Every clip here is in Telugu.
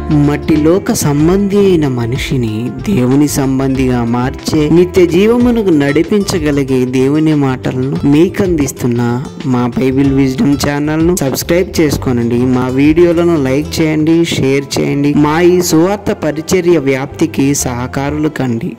మట్టిలోక సంబంధి అయిన మనిషిని దేవుని సంబంధిగా మార్చే నిత్య జీవమునకు నడిపించగలిగే దేవుని మాటలను మీకు అందిస్తున్న మా బైబిల్ విజ్డమ్ ఛానల్ ను సబ్స్క్రైబ్ చేసుకోనండి మా వీడియోలను లైక్ చేయండి షేర్ చేయండి మా ఈ సువార్త పరిచర్య వ్యాప్తికి సహకారులు కండి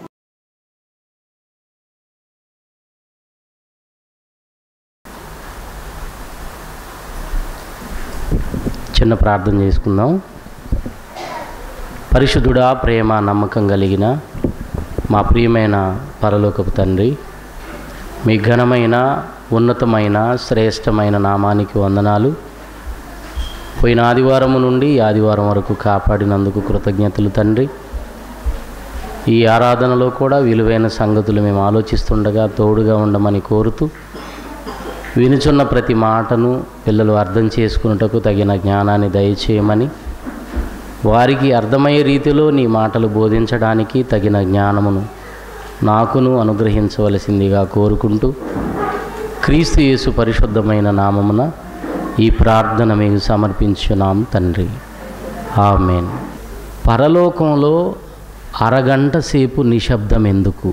చిన్న ప్రార్థన చేసుకుందాం పరిశుద్ధుడా ప్రేమ నమ్మకం కలిగిన మా ప్రియమైన పరలోకపు తండ్రి మీ ఘనమైన ఉన్నతమైన శ్రేష్టమైన నామానికి వందనాలు పోయిన ఆదివారం నుండి ఈ ఆదివారం వరకు కాపాడినందుకు కృతజ్ఞతలు తండ్రి ఈ ఆరాధనలో కూడా విలువైన సంగతులు మేము ఆలోచిస్తుండగా తోడుగా ఉండమని కోరుతూ వినుచున్న ప్రతి మాటను పిల్లలు అర్థం చేసుకున్నటకు తగిన జ్ఞానాన్ని దయచేయమని వారికి అర్థమయ్యే రీతిలో నీ మాటలు బోధించడానికి తగిన జ్ఞానమును నాకును అనుగ్రహించవలసిందిగా కోరుకుంటూ క్రీస్తు యేసు పరిశుద్ధమైన నామమున ఈ ప్రార్థన మీకు సమర్పించున్నాం తండ్రి ఆమెన్ పరలోకంలో అరగంట సేపు నిశ్శబ్దం ఎందుకు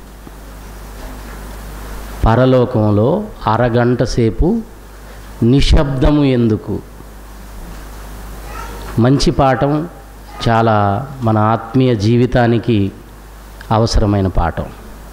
పరలోకంలో అరగంట సేపు నిశ్శబ్దము ఎందుకు మంచి పాఠం చాలా మన ఆత్మీయ జీవితానికి అవసరమైన పాఠం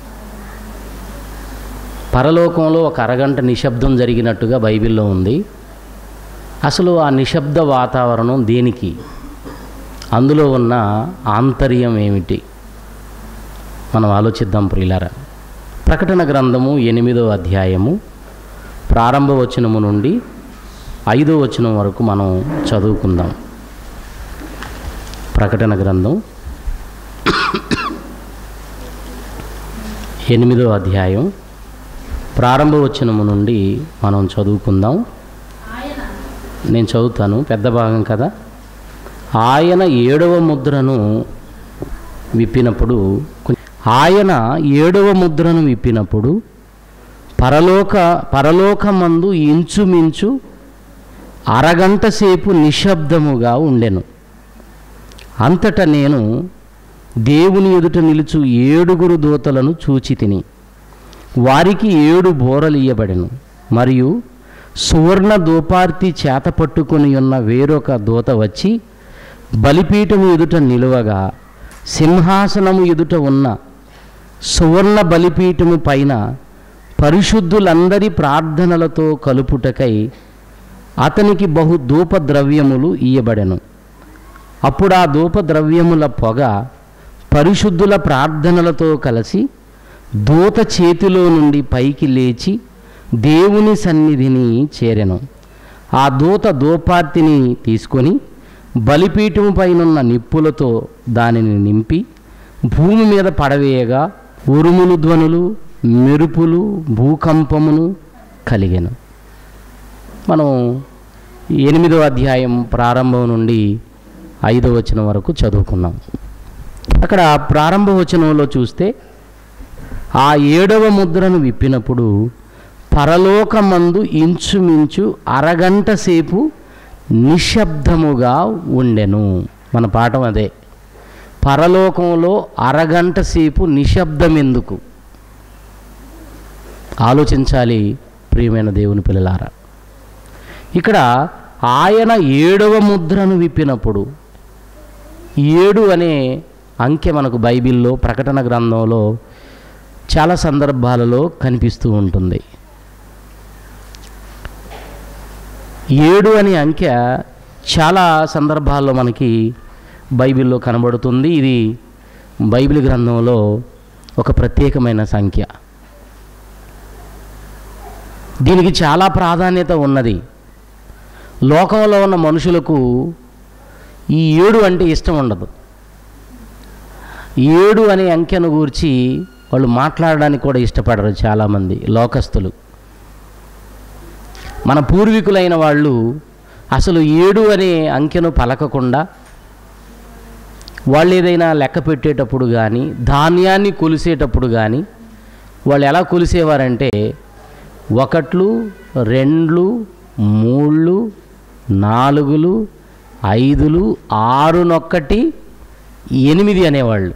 పరలోకంలో ఒక అరగంట నిశ్శబ్దం జరిగినట్టుగా బైబిల్లో ఉంది అసలు ఆ నిశ్శబ్ద వాతావరణం దేనికి అందులో ఉన్న ఆంతర్యం ఏమిటి మనం ఆలోచిద్దాం ప్రియులారా ప్రకటన గ్రంథము ఎనిమిదో అధ్యాయము ప్రారంభ వచనము నుండి ఐదో వచనం వరకు మనం చదువుకుందాం ప్రకటన గ్రంథం ఎనిమిదో అధ్యాయం ప్రారంభ వచనము నుండి మనం చదువుకుందాం నేను చదువుతాను పెద్ద భాగం కదా ఆయన ఏడవ ముద్రను విప్పినప్పుడు ఆయన ఏడవ ముద్రను విప్పినప్పుడు పరలోక పరలోకమందు ఇంచుమించు అరగంట సేపు నిశ్శబ్దముగా ఉండెను అంతటా నేను దేవుని ఎదుట నిలుచు ఏడుగురు దూతలను చూచి తిని వారికి ఏడు బోరలు ఇయ్యబడెను మరియు సువర్ణ దూపార్తి చేత పట్టుకొని ఉన్న వేరొక దూత వచ్చి బలిపీఠము ఎదుట నిలువగా సింహాసనము ఎదుట ఉన్న సువర్ణ బలిపీఠము పైన పరిశుద్ధులందరి ప్రార్థనలతో కలుపుటకై అతనికి బహు ధూప ద్రవ్యములు ఇయ్యబడెను అప్పుడు ఆ ధూప ద్రవ్యముల పొగ పరిశుద్ధుల ప్రార్థనలతో కలిసి దూత చేతిలో నుండి పైకి లేచి దేవుని సన్నిధిని చేరెను ఆ దూత దూపార్తిని తీసుకొని బలిపీఠము పైనున్న నిప్పులతో దానిని నింపి భూమి మీద పడవేయగా ఉరుములు ధ్వనులు మెరుపులు భూకంపమును కలిగెను మనం ఎనిమిదో అధ్యాయం ప్రారంభం నుండి ఐదో వచనం వరకు చదువుకున్నాం అక్కడ ప్రారంభ వచనంలో చూస్తే ఆ ఏడవ ముద్రను విప్పినప్పుడు పరలోకమందు ఇంచుమించు అరగంట సేపు నిశ్శబ్దముగా ఉండెను మన పాఠం అదే పరలోకంలో అరగంట సేపు నిశ్శబ్దం ఎందుకు ఆలోచించాలి ప్రియమైన దేవుని పిల్లలారా ఇక్కడ ఆయన ఏడవ ముద్రను విప్పినప్పుడు ఏడు అనే అంకె మనకు బైబిల్లో ప్రకటన గ్రంథంలో చాలా సందర్భాలలో కనిపిస్తూ ఉంటుంది ఏడు అనే అంకె చాలా సందర్భాల్లో మనకి బైబిల్లో కనబడుతుంది ఇది బైబిల్ గ్రంథంలో ఒక ప్రత్యేకమైన సంఖ్య దీనికి చాలా ప్రాధాన్యత ఉన్నది లోకంలో ఉన్న మనుషులకు ఈ ఏడు అంటే ఇష్టం ఉండదు ఏడు అనే అంకెను గూర్చి వాళ్ళు మాట్లాడడానికి కూడా ఇష్టపడరు చాలామంది లోకస్తులు మన పూర్వీకులైన వాళ్ళు అసలు ఏడు అనే అంకెను పలకకుండా వాళ్ళు ఏదైనా లెక్క పెట్టేటప్పుడు కానీ ధాన్యాన్ని కొలిసేటప్పుడు కానీ వాళ్ళు ఎలా కొలిసేవారంటే ఒకట్లు రెండ్లు మూళ్ళు నాలుగులు ఐదులు ఆరునొక్కటి ఎనిమిది అనేవాళ్ళు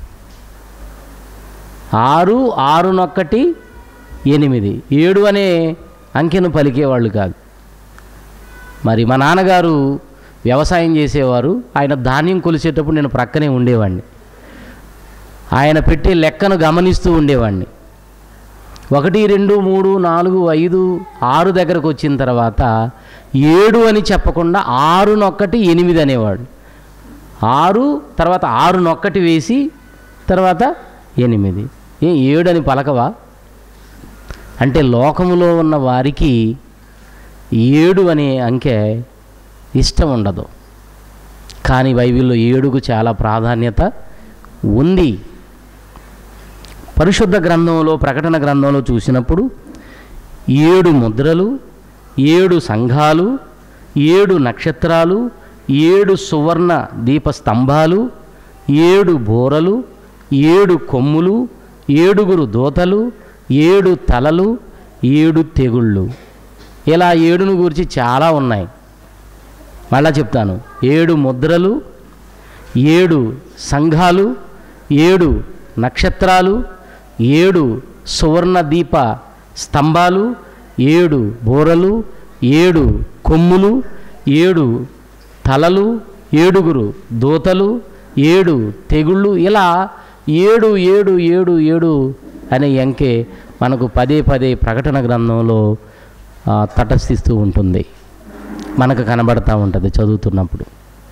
ఆరు ఆరునొక్కటి ఎనిమిది ఏడు అనే అంకెను పలికేవాళ్ళు కాదు మరి మా నాన్నగారు వ్యవసాయం చేసేవారు ఆయన ధాన్యం కొలిసేటప్పుడు నేను ప్రక్కనే ఉండేవాడిని ఆయన పెట్టే లెక్కను గమనిస్తూ ఉండేవాడిని ఒకటి రెండు మూడు నాలుగు ఐదు ఆరు దగ్గరకు వచ్చిన తర్వాత ఏడు అని చెప్పకుండా ఆరునొక్కటి ఎనిమిది అనేవాడు ఆరు తర్వాత ఆరునొక్కటి వేసి తర్వాత ఎనిమిది ఏ ఏడు అని పలకవా అంటే లోకములో ఉన్న వారికి ఏడు అనే అంకె ఇష్టం ఉండదు కానీ బైబిల్లో ఏడుకు చాలా ప్రాధాన్యత ఉంది పరిశుద్ధ గ్రంథంలో ప్రకటన గ్రంథంలో చూసినప్పుడు ఏడు ముద్రలు ఏడు సంఘాలు ఏడు నక్షత్రాలు ఏడు సువర్ణ దీప స్తంభాలు ఏడు బోరలు ఏడు కొమ్ములు ఏడుగురు దోతలు ఏడు తలలు ఏడు తెగుళ్ళు ఇలా ఏడును గురించి చాలా ఉన్నాయి మళ్ళా చెప్తాను ఏడు ముద్రలు ఏడు సంఘాలు ఏడు నక్షత్రాలు ఏడు సువర్ణ దీప స్తంభాలు ఏడు బోరలు ఏడు కొమ్ములు ఏడు తలలు ఏడుగురు దూతలు ఏడు తెగుళ్ళు ఇలా ఏడు ఏడు ఏడు ఏడు అనే అంకె మనకు పదే పదే ప్రకటన గ్రంథంలో ఆ, తటస్థిస్తూ ఉంటుంది మనకు కనబడతా ఉంటుంది చదువుతున్నప్పుడు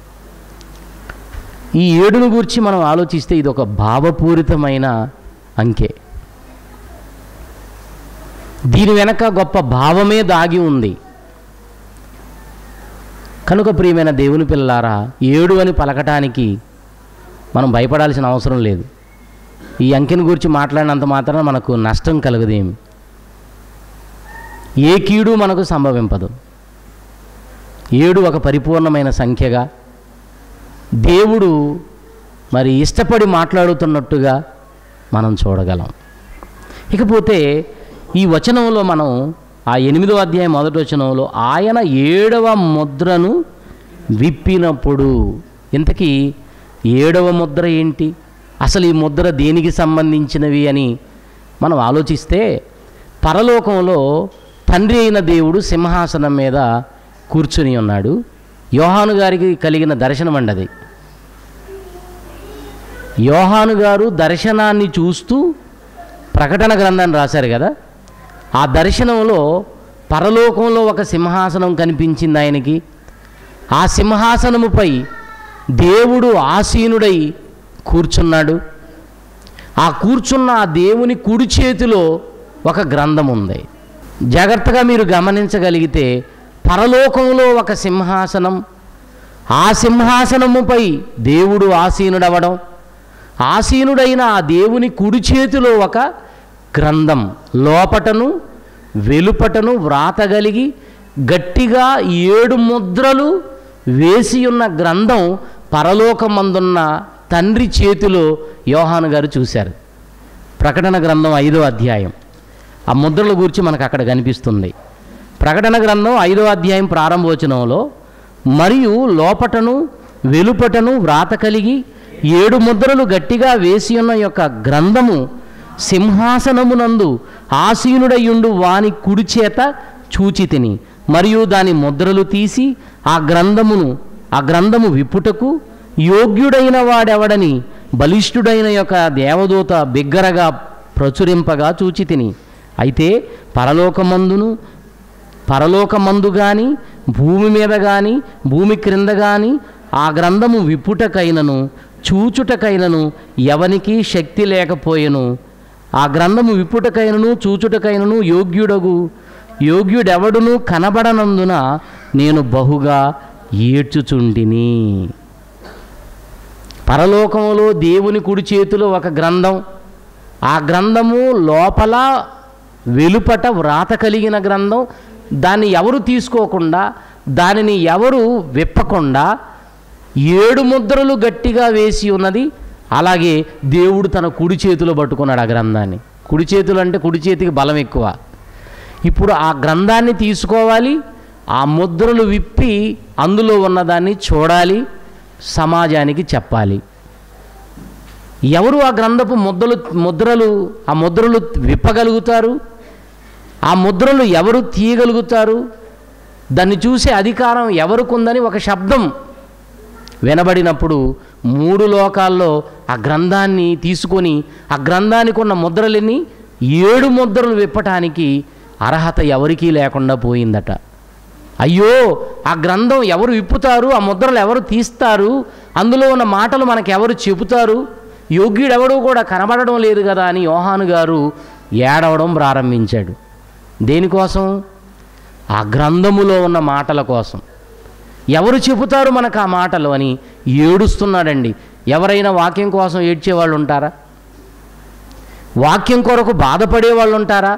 ఈ ఏడును గురించి మనం ఆలోచిస్తే ఇది ఒక భావపూరితమైన అంకె దీని వెనక గొప్ప భావమే దాగి ఉంది కనుక ప్రియమైన దేవుని పిల్లారా ఏడు అని పలకటానికి మనం భయపడాల్సిన అవసరం లేదు ఈ అంకెని గురించి మాట్లాడినంత మాత్రాన మనకు నష్టం కలగదేమి ఏ కీడు మనకు సంభవింపదు ఏడు ఒక పరిపూర్ణమైన సంఖ్యగా దేవుడు మరి ఇష్టపడి మాట్లాడుతున్నట్టుగా మనం చూడగలం ఇకపోతే ఈ వచనంలో మనం ఆ ఎనిమిదో అధ్యాయం మొదటి వచనంలో ఆయన ఏడవ ముద్రను విప్పినప్పుడు ఇంతకీ ఏడవ ముద్ర ఏంటి అసలు ఈ ముద్ర దేనికి సంబంధించినవి అని మనం ఆలోచిస్తే పరలోకంలో తండ్రి అయిన దేవుడు సింహాసనం మీద కూర్చుని ఉన్నాడు యోహాను గారికి కలిగిన దర్శనం అండి అది యోహాను గారు దర్శనాన్ని చూస్తూ ప్రకటన గ్రంథాన్ని రాశారు కదా ఆ దర్శనంలో పరలోకంలో ఒక సింహాసనం కనిపించింది ఆయనకి ఆ సింహాసనముపై దేవుడు ఆసీనుడై కూర్చున్నాడు ఆ కూర్చున్న ఆ దేవుని కుడి చేతిలో ఒక గ్రంథం ఉంది జాగ్రత్తగా మీరు గమనించగలిగితే పరలోకంలో ఒక సింహాసనం ఆ సింహాసనముపై దేవుడు ఆసీనుడవడం ఆసీనుడైన ఆ దేవుని కుడి చేతిలో ఒక గ్రంథం లోపటను వెలుపటను వ్రాతగలిగి గట్టిగా ఏడు ముద్రలు వేసి ఉన్న గ్రంథం పరలోకమందున్న తండ్రి చేతిలో యోహాను గారు చూశారు ప్రకటన గ్రంథం ఐదో అధ్యాయం ఆ ముద్రల గురించి మనకు అక్కడ కనిపిస్తుంది ప్రకటన గ్రంథం ఐదో అధ్యాయం ప్రారంభవచనంలో మరియు లోపటను వెలుపటను వ్రాత కలిగి ఏడు ముద్రలు గట్టిగా వేసి ఉన్న యొక్క గ్రంథము సింహాసనమునందు ఆసీనుడయుండు వాని కుడి చేత చూచి తిని మరియు దాని ముద్రలు తీసి ఆ గ్రంథమును ఆ గ్రంథము విప్పుటకు యోగ్యుడైన వాడెవడని బలిష్ఠుడైన యొక్క దేవదూత బిగ్గరగా ప్రచురింపగా చూచి తిని అయితే పరలోకమందును పరలోకమందు కానీ భూమి మీద కానీ భూమి క్రింద కానీ ఆ గ్రంథము విప్పుటకైనను చూచుటకైనను ఎవనికి శక్తి లేకపోయెను ఆ గ్రంథము విప్పుటకైనను చూచుటకైనను యోగ్యుడగు యోగ్యుడెవడును కనబడనందున నేను బహుగా ఏడ్చుచుంటిని పరలోకములో దేవుని కుడి చేతిలో ఒక గ్రంథం ఆ గ్రంథము లోపల వెలుపట వ్రాత కలిగిన గ్రంథం దాన్ని ఎవరు తీసుకోకుండా దానిని ఎవరు విప్పకుండా ఏడు ముద్రలు గట్టిగా వేసి ఉన్నది అలాగే దేవుడు తన కుడి చేతిలో పట్టుకున్నాడు ఆ గ్రంథాన్ని కుడి చేతులు అంటే కుడి చేతికి బలం ఎక్కువ ఇప్పుడు ఆ గ్రంథాన్ని తీసుకోవాలి ఆ ముద్రలు విప్పి అందులో ఉన్నదాన్ని చూడాలి సమాజానికి చెప్పాలి ఎవరు ఆ గ్రంథపు ముద్రలు ముద్రలు ఆ ముద్రలు విప్పగలుగుతారు ఆ ముద్రలు ఎవరు తీయగలుగుతారు దాన్ని చూసే అధికారం ఎవరికుందని ఒక శబ్దం వినబడినప్పుడు మూడు లోకాల్లో ఆ గ్రంథాన్ని తీసుకొని ఆ గ్రంథానికి ఉన్న ముద్రలని ఏడు ముద్రలు విప్పటానికి అర్హత ఎవరికీ లేకుండా పోయిందట అయ్యో ఆ గ్రంథం ఎవరు విప్పుతారు ఆ ముద్రలు ఎవరు తీస్తారు అందులో ఉన్న మాటలు మనకు ఎవరు చెబుతారు యోగ్యుడెవడూ కూడా కనబడడం లేదు కదా అని యోహాను గారు ఏడవడం ప్రారంభించాడు దేనికోసం ఆ గ్రంథములో ఉన్న మాటల కోసం ఎవరు చెబుతారు మనకు ఆ మాటలు అని ఏడుస్తున్నాడండి ఎవరైనా వాక్యం కోసం ఏడ్చేవాళ్ళు ఉంటారా వాక్యం కొరకు బాధపడే వాళ్ళు ఉంటారా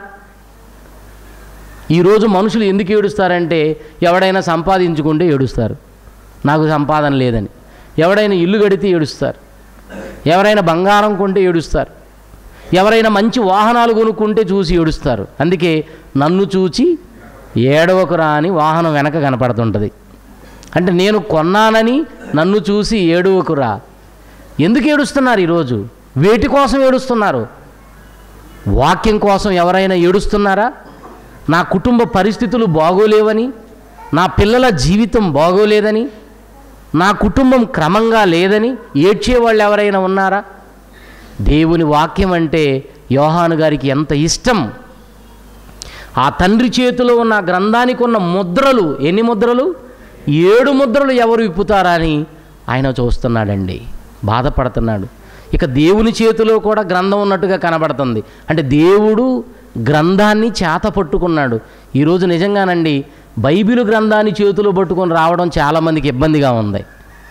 ఈరోజు మనుషులు ఎందుకు ఏడుస్తారంటే ఎవడైనా సంపాదించుకుంటే ఏడుస్తారు నాకు సంపాదన లేదని ఎవడైనా ఇల్లు కడితే ఏడుస్తారు ఎవరైనా బంగారం కొంటే ఏడుస్తారు ఎవరైనా మంచి వాహనాలు కొనుక్కుంటే చూసి ఏడుస్తారు అందుకే నన్ను చూచి ఏడవకురా అని వాహనం వెనక కనపడుతుంటుంది అంటే నేను కొన్నానని నన్ను చూసి ఏడవకురా ఎందుకు ఏడుస్తున్నారు ఈరోజు వేటి కోసం ఏడుస్తున్నారు వాక్యం కోసం ఎవరైనా ఏడుస్తున్నారా నా కుటుంబ పరిస్థితులు బాగోలేవని నా పిల్లల జీవితం బాగోలేదని నా కుటుంబం క్రమంగా లేదని ఏడ్చేవాళ్ళు ఎవరైనా ఉన్నారా దేవుని వాక్యం అంటే యోహాను గారికి ఎంత ఇష్టం ఆ తండ్రి చేతిలో ఉన్న ఆ గ్రంథానికి ఉన్న ముద్రలు ఎన్ని ముద్రలు ఏడు ముద్రలు ఎవరు విప్పుతారా అని ఆయన చూస్తున్నాడండి బాధపడుతున్నాడు ఇక దేవుని చేతిలో కూడా గ్రంథం ఉన్నట్టుగా కనబడుతుంది అంటే దేవుడు గ్రంథాన్ని చేత పట్టుకున్నాడు ఈరోజు నిజంగానండి బైబిల్ గ్రంథాన్ని చేతిలో పట్టుకొని రావడం చాలామందికి ఇబ్బందిగా ఉంది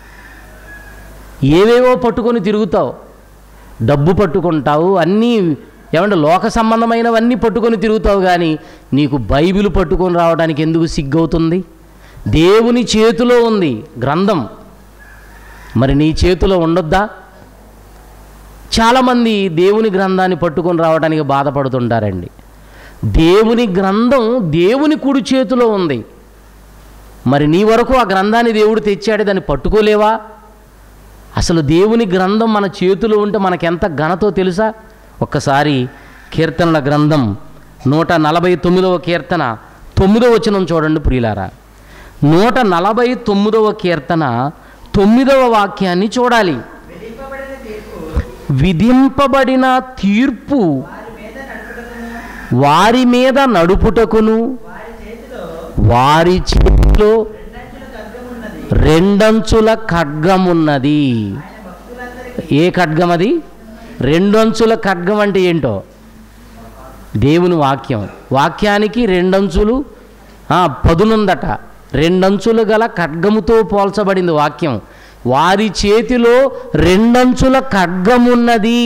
ఏవేవో పట్టుకొని తిరుగుతావు డబ్బు పట్టుకుంటావు అన్నీ ఏమంటే లోక సంబంధమైనవన్నీ పట్టుకొని తిరుగుతావు కానీ నీకు బైబిల్ పట్టుకొని రావడానికి ఎందుకు సిగ్గవుతుంది దేవుని చేతిలో ఉంది గ్రంథం మరి నీ చేతిలో ఉండొద్దా చాలామంది దేవుని గ్రంథాన్ని పట్టుకొని రావడానికి బాధపడుతుంటారండి దేవుని గ్రంథం దేవుని కుడి చేతిలో ఉంది మరి నీ వరకు ఆ గ్రంథాన్ని దేవుడు తెచ్చాడు దాన్ని పట్టుకోలేవా అసలు దేవుని గ్రంథం మన చేతిలో ఉంటే మనకెంత ఘనతో తెలుసా ఒక్కసారి కీర్తనల గ్రంథం నూట నలభై తొమ్మిదవ కీర్తన తొమ్మిదవ వచనం చూడండి ప్రియులారా నూట నలభై తొమ్మిదవ కీర్తన తొమ్మిదవ వాక్యాన్ని చూడాలి విధింపబడిన తీర్పు వారి మీద నడుపుటకును వారి చేతిలో రెండంచుల ఖడ్గమున్నది ఏ ఖడ్గం అది రెండంచుల ఖడ్గం అంటే ఏంటో దేవుని వాక్యం వాక్యానికి రెండంచులు ఆ, పదునుందట రెండంచులు గల ఖడ్గముతో పోల్చబడింది వాక్యం వారి చేతిలో రెండంచుల ఖడ్గమున్నది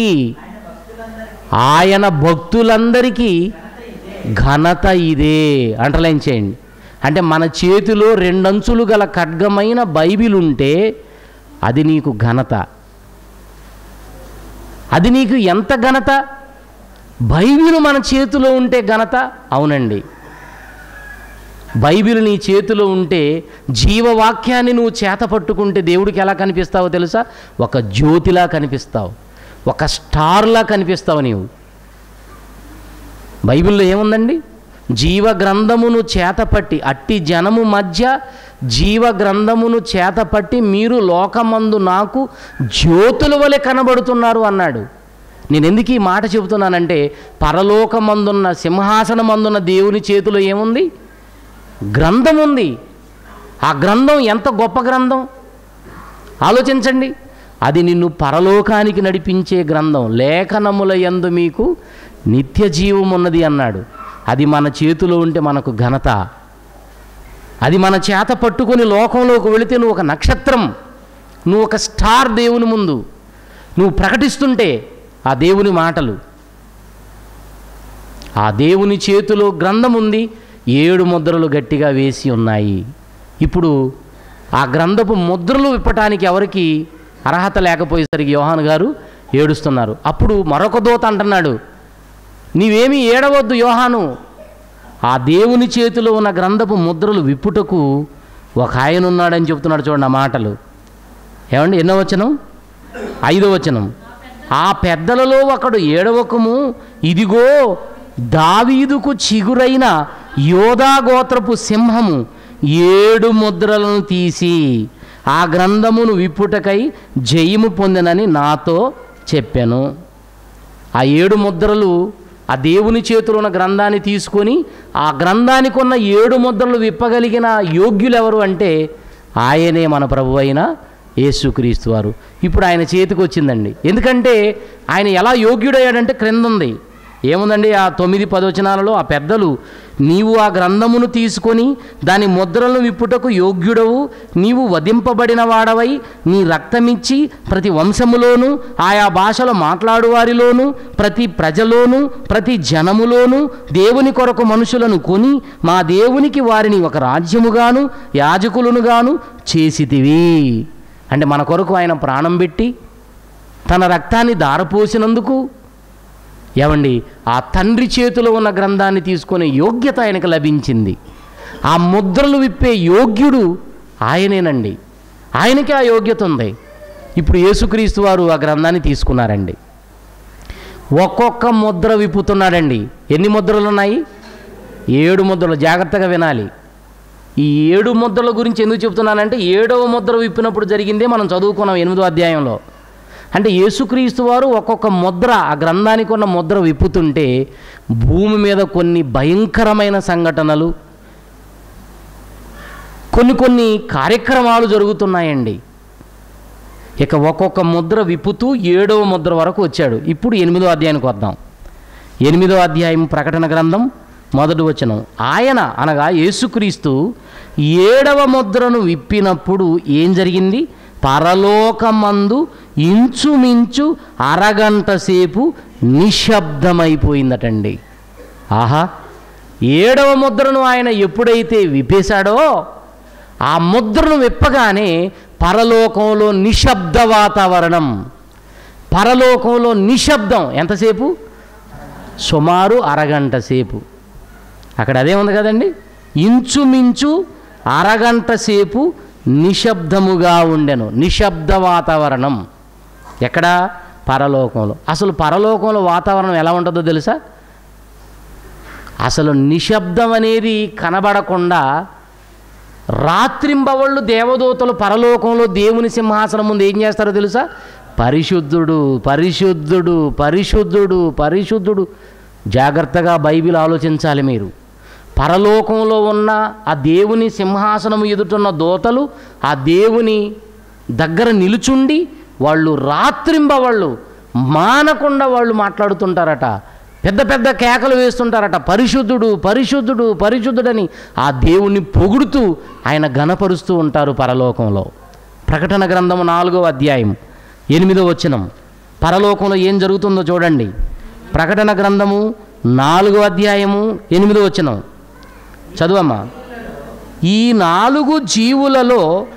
ఆయన భక్తులందరికీ ఘనత ఇదే అంటర్లైన్ చేయండి అంటే మన చేతిలో రెండంచులు గల ఖడ్గమైన బైబిల్ ఉంటే అది నీకు ఘనత అది నీకు ఎంత ఘనత బైబిల్ మన చేతిలో ఉంటే ఘనత అవునండి బైబిల్ నీ చేతిలో ఉంటే జీవవాక్యాన్ని నువ్వు చేత పట్టుకుంటే దేవుడికి ఎలా కనిపిస్తావో తెలుసా ఒక జ్యోతిలా కనిపిస్తావు ఒక స్టార్లా కనిపిస్తావు నీవు బైబిల్లో ఏముందండి జీవ గ్రంథమును చేతపట్టి అట్టి జనము మధ్య జీవ గ్రంథమును చేతపట్టి మీరు లోకమందు నాకు జ్యోతుల వలె కనబడుతున్నారు అన్నాడు నేను ఎందుకు ఈ మాట చెబుతున్నానంటే పరలోకమందున్న సింహాసనమందున్న దేవుని చేతిలో ఏముంది గ్రంథం ఉంది ఆ గ్రంథం ఎంత గొప్ప గ్రంథం ఆలోచించండి అది నిన్ను పరలోకానికి నడిపించే గ్రంథం లేఖనముల యందు మీకు నిత్య జీవం ఉన్నది అన్నాడు అది మన చేతిలో ఉంటే మనకు ఘనత అది మన చేత పట్టుకొని లోకంలోకి వెళితే నువ్వు ఒక నక్షత్రం నువ్వు ఒక స్టార్ దేవుని ముందు నువ్వు ప్రకటిస్తుంటే ఆ దేవుని మాటలు ఆ దేవుని చేతిలో గ్రంథం ఉంది ఏడు ముద్రలు గట్టిగా వేసి ఉన్నాయి ఇప్పుడు ఆ గ్రంథపు ముద్రలు విప్పటానికి ఎవరికి అర్హత లేకపోయేసరికి యోహాన్ గారు ఏడుస్తున్నారు అప్పుడు మరొక దూత అంటున్నాడు నీవేమీ ఏడవద్దు యోహాను ఆ దేవుని చేతిలో ఉన్న గ్రంథపు ముద్రలు విప్పుటకు ఒక ఆయన ఉన్నాడని చెప్తున్నాడు చూడండి ఆ మాటలు ఏమండి ఎన్నో వచనం ఐదో వచనం ఆ పెద్దలలో ఒకడు ఏడవకము ఇదిగో దావీదుకు చిగురైన యోధా గోత్రపు సింహము ఏడు ముద్రలను తీసి ఆ గ్రంథమును విప్పుటకై జయము పొందినని నాతో చెప్పాను ఆ ఏడు ముద్రలు ఆ దేవుని చేతిలో ఉన్న గ్రంథాన్ని తీసుకొని ఆ గ్రంథానికి ఉన్న ఏడు ముద్రలు విప్పగలిగిన యోగ్యులు ఎవరు అంటే ఆయనే మన ప్రభు అయిన యేసుక్రీస్తు వారు ఇప్పుడు ఆయన చేతికి వచ్చిందండి ఎందుకంటే ఆయన ఎలా యోగ్యుడయ్యాడంటే క్రింద ఉంది ఏముందండి ఆ తొమ్మిది పదవచనాలలో ఆ పెద్దలు నీవు ఆ గ్రంథమును తీసుకొని దాని ముద్రలను విప్పుటకు యోగ్యుడవు నీవు వధింపబడిన వాడవై నీ రక్తమిచ్చి ప్రతి వంశములోను ఆయా భాషలో మాట్లాడు వారిలోను ప్రతి ప్రజలోను ప్రతి జనములోను దేవుని కొరకు మనుషులను కొని మా దేవునికి వారిని ఒక రాజ్యముగాను యాజకులనుగాను చేసితివి అంటే మన కొరకు ఆయన ప్రాణం పెట్టి తన రక్తాన్ని దారపోసినందుకు ఏమండి ఆ తండ్రి చేతిలో ఉన్న గ్రంథాన్ని తీసుకునే యోగ్యత ఆయనకు లభించింది ఆ ముద్రలు విప్పే యోగ్యుడు ఆయనేనండి ఆయనకే ఆ యోగ్యత ఉంది ఇప్పుడు యేసుక్రీస్తు వారు ఆ గ్రంథాన్ని తీసుకున్నారండి ఒక్కొక్క ముద్ర విప్పుతున్నాడండి ఎన్ని ముద్రలు ఉన్నాయి ఏడు ముద్రలు జాగ్రత్తగా వినాలి ఈ ఏడు ముద్రల గురించి ఎందుకు చెప్తున్నానంటే ఏడవ ముద్ర విప్పినప్పుడు జరిగిందే మనం చదువుకున్నాం ఎనిమిదో అధ్యాయంలో అంటే యేసుక్రీస్తు వారు ఒక్కొక్క ముద్ర ఆ గ్రంథానికి ఉన్న ముద్ర విప్పుతుంటే భూమి మీద కొన్ని భయంకరమైన సంఘటనలు కొన్ని కొన్ని కార్యక్రమాలు జరుగుతున్నాయండి ఇక ఒక్కొక్క ముద్ర విప్పుతూ ఏడవ ముద్ర వరకు వచ్చాడు ఇప్పుడు ఎనిమిదో అధ్యాయానికి వద్దాం ఎనిమిదో అధ్యాయం ప్రకటన గ్రంథం మొదటి వచనం ఆయన అనగా యేసుక్రీస్తు ఏడవ ముద్రను విప్పినప్పుడు ఏం జరిగింది పరలోకమందు ఇంచుమించు అరగంట సేపు నిశ్శబ్దమైపోయిందటండి ఆహా ఏడవ ముద్రను ఆయన ఎప్పుడైతే విప్పేశాడో ఆ ముద్రను విప్పగానే పరలోకంలో నిశ్శబ్ద వాతావరణం పరలోకంలో నిశ్శబ్దం ఎంతసేపు సుమారు అరగంట సేపు అక్కడ అదే ఉంది కదండి ఇంచుమించు అరగంట సేపు నిశ్శబ్దముగా ఉండెను నిశ్శబ్ద వాతావరణం ఎక్కడ పరలోకంలో అసలు పరలోకంలో వాతావరణం ఎలా ఉంటుందో తెలుసా అసలు నిశ్శబ్దం అనేది కనబడకుండా రాత్రింబవళ్ళు దేవదూతలు పరలోకంలో దేవుని సింహాసనం ముందు ఏం చేస్తారో తెలుసా పరిశుద్ధుడు పరిశుద్ధుడు పరిశుద్ధుడు పరిశుద్ధుడు జాగ్రత్తగా బైబిల్ ఆలోచించాలి మీరు పరలోకంలో ఉన్న ఆ దేవుని సింహాసనము ఎదుటున్న దోతలు ఆ దేవుని దగ్గర నిలుచుండి వాళ్ళు రాత్రింబవళ్ళు మానకుండా వాళ్ళు మాట్లాడుతుంటారట పెద్ద పెద్ద కేకలు వేస్తుంటారట పరిశుద్ధుడు పరిశుద్ధుడు పరిశుద్ధుడని ఆ దేవుణ్ణి పొగుడుతూ ఆయన ఘనపరుస్తూ ఉంటారు పరలోకంలో ప్రకటన గ్రంథము నాలుగో అధ్యాయం ఎనిమిదో వచనం పరలోకంలో ఏం జరుగుతుందో చూడండి ప్రకటన గ్రంథము నాలుగో అధ్యాయము ఎనిమిదో వచనం చదువమ్మా ఈ నాలుగు జీవులలో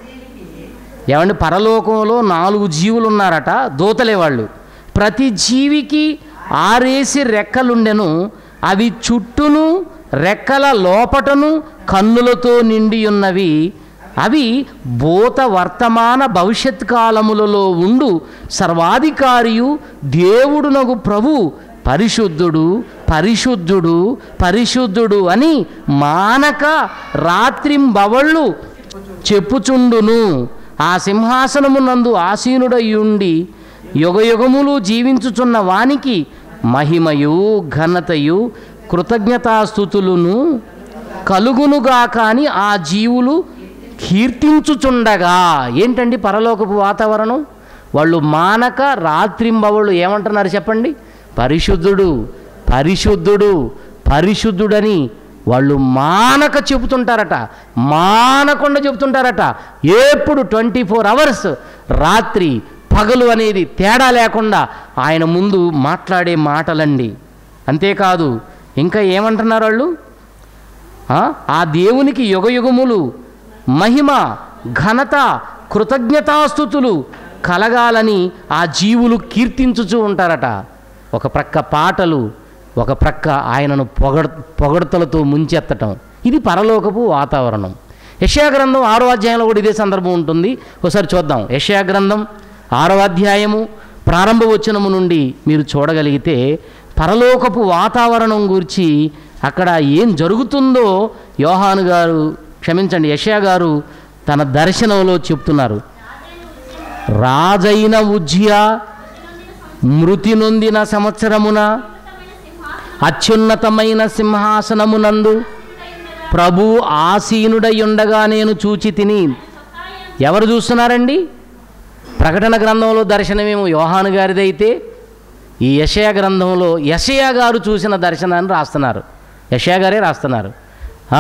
ఏమండి పరలోకంలో నాలుగు జీవులు ఉన్నారట దూతలే వాళ్ళు ప్రతి జీవికి ఆరేసి రెక్కలుండెను అవి చుట్టూను రెక్కల లోపటను కన్నులతో నిండి ఉన్నవి అవి భూత వర్తమాన భవిష్యత్ కాలములలో ఉండు సర్వాధికారియు దేవుడునగు ప్రభు పరిశుద్ధుడు పరిశుద్ధుడు పరిశుద్ధుడు అని మానక రాత్రింబవళ్ళు చెప్పుచుండును ఆ సింహాసనమునందు ఆసీనుడయ్యుండి యుగయుగములు జీవించుచున్న వానికి మహిమయు ఘనతయు కృతజ్ఞతాస్థుతులను కలుగునుగా కానీ ఆ జీవులు కీర్తించుచుండగా ఏంటండి పరలోకపు వాతావరణం వాళ్ళు మానక రాత్రింబవళ్ళు ఏమంటున్నారు చెప్పండి పరిశుద్ధుడు పరిశుద్ధుడు పరిశుద్ధుడని వాళ్ళు మానక చెబుతుంటారట మానకుండా చెబుతుంటారట ఎప్పుడు ట్వంటీ ఫోర్ అవర్స్ రాత్రి పగలు అనేది తేడా లేకుండా ఆయన ముందు మాట్లాడే మాటలండి అంతేకాదు ఇంకా ఏమంటున్నారు వాళ్ళు ఆ? ఆ దేవునికి యుగయుగములు మహిమ ఘనత కృతజ్ఞతాస్థుతులు కలగాలని ఆ జీవులు కీర్తించుచూ ఉంటారట ఒక ప్రక్క పాటలు ఒక ప్రక్క ఆయనను పొగడ పొగడతలతో ముంచెత్తటం ఇది పరలోకపు వాతావరణం యషయా గ్రంథం ఆరో అధ్యాయంలో కూడా ఇదే సందర్భం ఉంటుంది ఒకసారి చూద్దాం యషయా గ్రంథం ఆరో అధ్యాయము ప్రారంభ వచనము నుండి మీరు చూడగలిగితే పరలోకపు వాతావరణం గురించి అక్కడ ఏం జరుగుతుందో యోహాను గారు క్షమించండి యషయా గారు తన దర్శనంలో చెప్తున్నారు రాజైన ఉజ్జియా మృతి నొందిన సంవత్సరమున అత్యున్నతమైన సింహాసనమునందు ప్రభు ఆసీనుడై ఉండగా నేను చూచి తిని ఎవరు చూస్తున్నారండి ప్రకటన గ్రంథంలో దర్శనమేమో యోహాను గారిదైతే ఈ యషయా గ్రంథంలో యషయా గారు చూసిన దర్శనాన్ని రాస్తున్నారు యషయా గారే రాస్తున్నారు ఆ,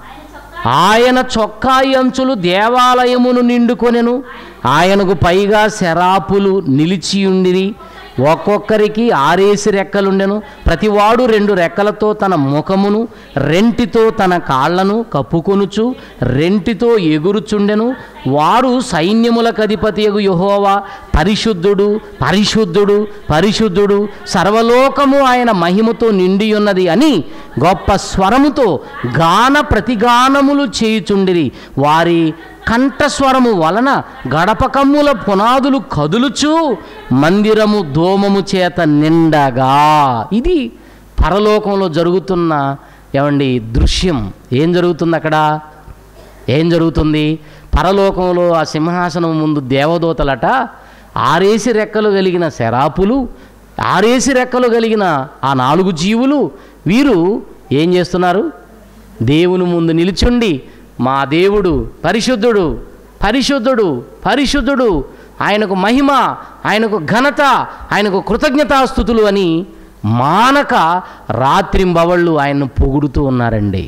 ఆయన చొక్కాయి అంచులు దేవాలయమును నిండుకొనెను ఆయనకు పైగా శరాపులు నిలిచియుండిరి ఒక్కొక్కరికి ఆరేసి రెక్కలుండెను ప్రతివాడు రెండు రెక్కలతో తన ముఖమును రెంటితో తన కాళ్లను కప్పుకొనుచు రెంటితో ఎగురుచుండెను వారు సైన్యములకు అధిపతియగు యెహోవా పరిశుద్ధుడు పరిశుద్ధుడు పరిశుద్ధుడు సర్వలోకము ఆయన మహిమతో నిండి ఉన్నది అని గొప్ప స్వరముతో గాన ప్రతిగానములు చేయుచుండిరి వారి కంఠస్వరము వలన గడపకమ్ముల పునాదులు కదులుచు మందిరము దోమము చేత నిండగా ఇది పరలోకంలో జరుగుతున్న ఏమండి దృశ్యం ఏం జరుగుతుంది అక్కడ ఏం జరుగుతుంది పరలోకంలో ఆ సింహాసనం ముందు దేవదూతలట ఆరేసి రెక్కలు కలిగిన శరాపులు ఆరేసి రెక్కలు కలిగిన ఆ నాలుగు జీవులు వీరు ఏం చేస్తున్నారు దేవుని ముందు నిలుచుండి మా దేవుడు పరిశుద్ధుడు పరిశుద్ధుడు పరిశుద్ధుడు ఆయనకు మహిమ ఆయనకు ఘనత ఆయనకు కృతజ్ఞతాస్థుతులు అని మానక రాత్రింబవళ్ళు ఆయన్ను పొగుడుతూ ఉన్నారండి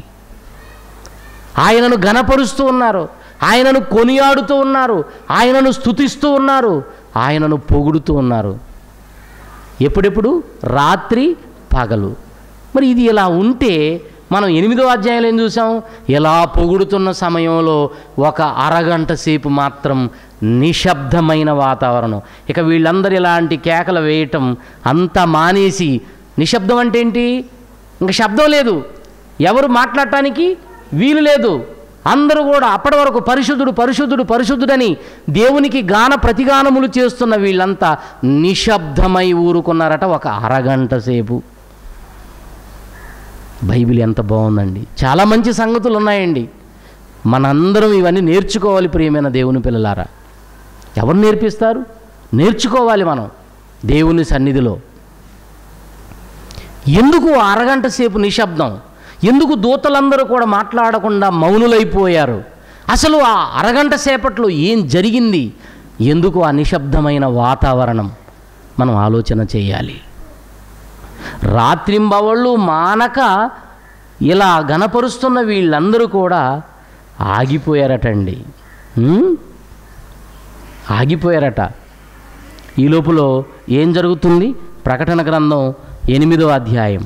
ఆయనను ఘనపరుస్తూ ఉన్నారు ఆయనను కొనియాడుతూ ఉన్నారు ఆయనను స్తుతిస్తూ ఉన్నారు ఆయనను పొగుడుతూ ఉన్నారు ఎప్పుడెప్పుడు రాత్రి పగలు మరి ఇది ఇలా ఉంటే మనం ఎనిమిదో అధ్యాయంలో ఏం చూసాం ఇలా పొగుడుతున్న సమయంలో ఒక అరగంట సేపు మాత్రం నిశ్శబ్దమైన వాతావరణం ఇక వీళ్ళందరూ ఇలాంటి కేకలు వేయటం అంతా మానేసి నిశ్శబ్దం అంటే ఏంటి ఇంకా శబ్దం లేదు ఎవరు మాట్లాడటానికి వీలు లేదు అందరూ కూడా అప్పటి వరకు పరిశుద్ధుడు పరిశుద్ధుడు పరిశుద్ధుడని దేవునికి గాన ప్రతిగానములు చేస్తున్న వీళ్ళంతా నిశ్శబ్దమై ఊరుకున్నారట ఒక అరగంట సేపు బైబిల్ ఎంత బాగుందండి చాలా మంచి సంగతులు ఉన్నాయండి మనందరం ఇవన్నీ నేర్చుకోవాలి ప్రియమైన దేవుని పిల్లలారా ఎవరు నేర్పిస్తారు నేర్చుకోవాలి మనం దేవుని సన్నిధిలో ఎందుకు ఆ అరగంట సేపు నిశ్శబ్దం ఎందుకు దూతలందరూ కూడా మాట్లాడకుండా మౌనులైపోయారు అసలు ఆ అరగంట సేపట్లో ఏం జరిగింది ఎందుకు ఆ నిశ్శబ్దమైన వాతావరణం మనం ఆలోచన చేయాలి రాత్రింబవళ్ళు మానక ఇలా గనపరుస్తున్న వీళ్ళందరూ కూడా ఆగిపోయారటండి ఉమ్? ఆగిపోయారట ఈ లోపల ఏం జరుగుతుంది ప్రకటన గ్రంథం ఎనిమిదో అధ్యాయం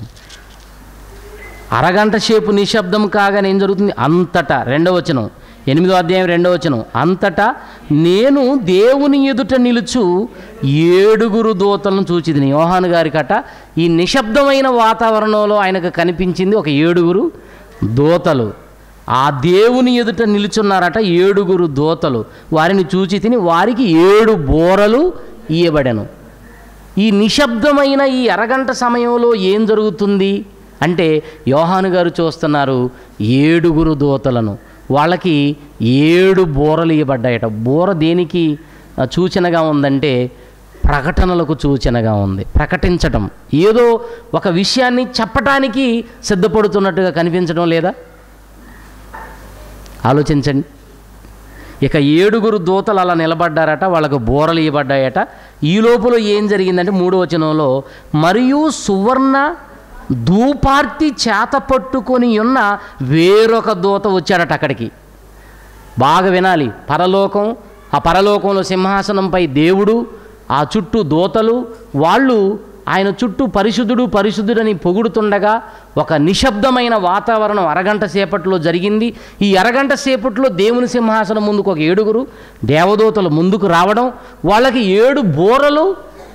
అరగంట సేపు నిశ్శబ్దం కాగానే ఏం జరుగుతుంది అంతటా రెండవ వచనం ఎనిమిదో అధ్యాయం రెండవ వచనం అంతటా నేను దేవుని ఎదుట నిలుచు ఏడుగురు దూతలను చూచిదిని యోహాను గారికట ఈ నిశ్శబ్దమైన వాతావరణంలో ఆయనకు కనిపించింది ఒక ఏడుగురు దూతలు ఆ దేవుని ఎదుట నిలుచున్నారట ఏడుగురు దూతలు వారిని చూచి తిని వారికి ఏడు బోరలు ఇయ్యబడెను ఈ నిశ్శబ్దమైన ఈ అరగంట సమయంలో ఏం జరుగుతుంది అంటే యోహాను గారు చూస్తున్నారు ఏడుగురు దూతలను వాళ్ళకి ఏడు బోరలు ఇవ్వబడ్డాయట బోర దేనికి ఆ, సూచనగా ఉందంటే ప్రకటనలకు సూచనగా ఉంది ప్రకటించటం ఏదో ఒక విషయాన్ని చెప్పటానికి సిద్ధపడుతున్నట్టుగా కనిపించడం లేదా ఆలోచించండి ఇక ఏడుగురు దూతలు అలా నిలబడ్డారట వాళ్ళకు బోరలు ఇవ్వబడ్డాయట ఈ లోపల ఏం జరిగిందంటే మూడో వచనంలో మరియు సువర్ణ ధూపార్తి చేత పట్టుకొని ఉన్న వేరొక దూత వచ్చాడట అక్కడికి బాగా వినాలి పరలోకం ఆ పరలోకంలో సింహాసనంపై దేవుడు ఆ చుట్టూ దూతలు వాళ్ళు ఆయన చుట్టూ పరిశుద్ధుడు పరిశుద్ధుడని పొగుడుతుండగా ఒక నిశ్శబ్దమైన వాతావరణం అరగంట సేపట్లో జరిగింది ఈ అరగంట సేపట్లో దేవుని సింహాసనం ముందుకు ఒక ఏడుగురు దేవదూతలు ముందుకు రావడం వాళ్ళకి ఏడు బోరలు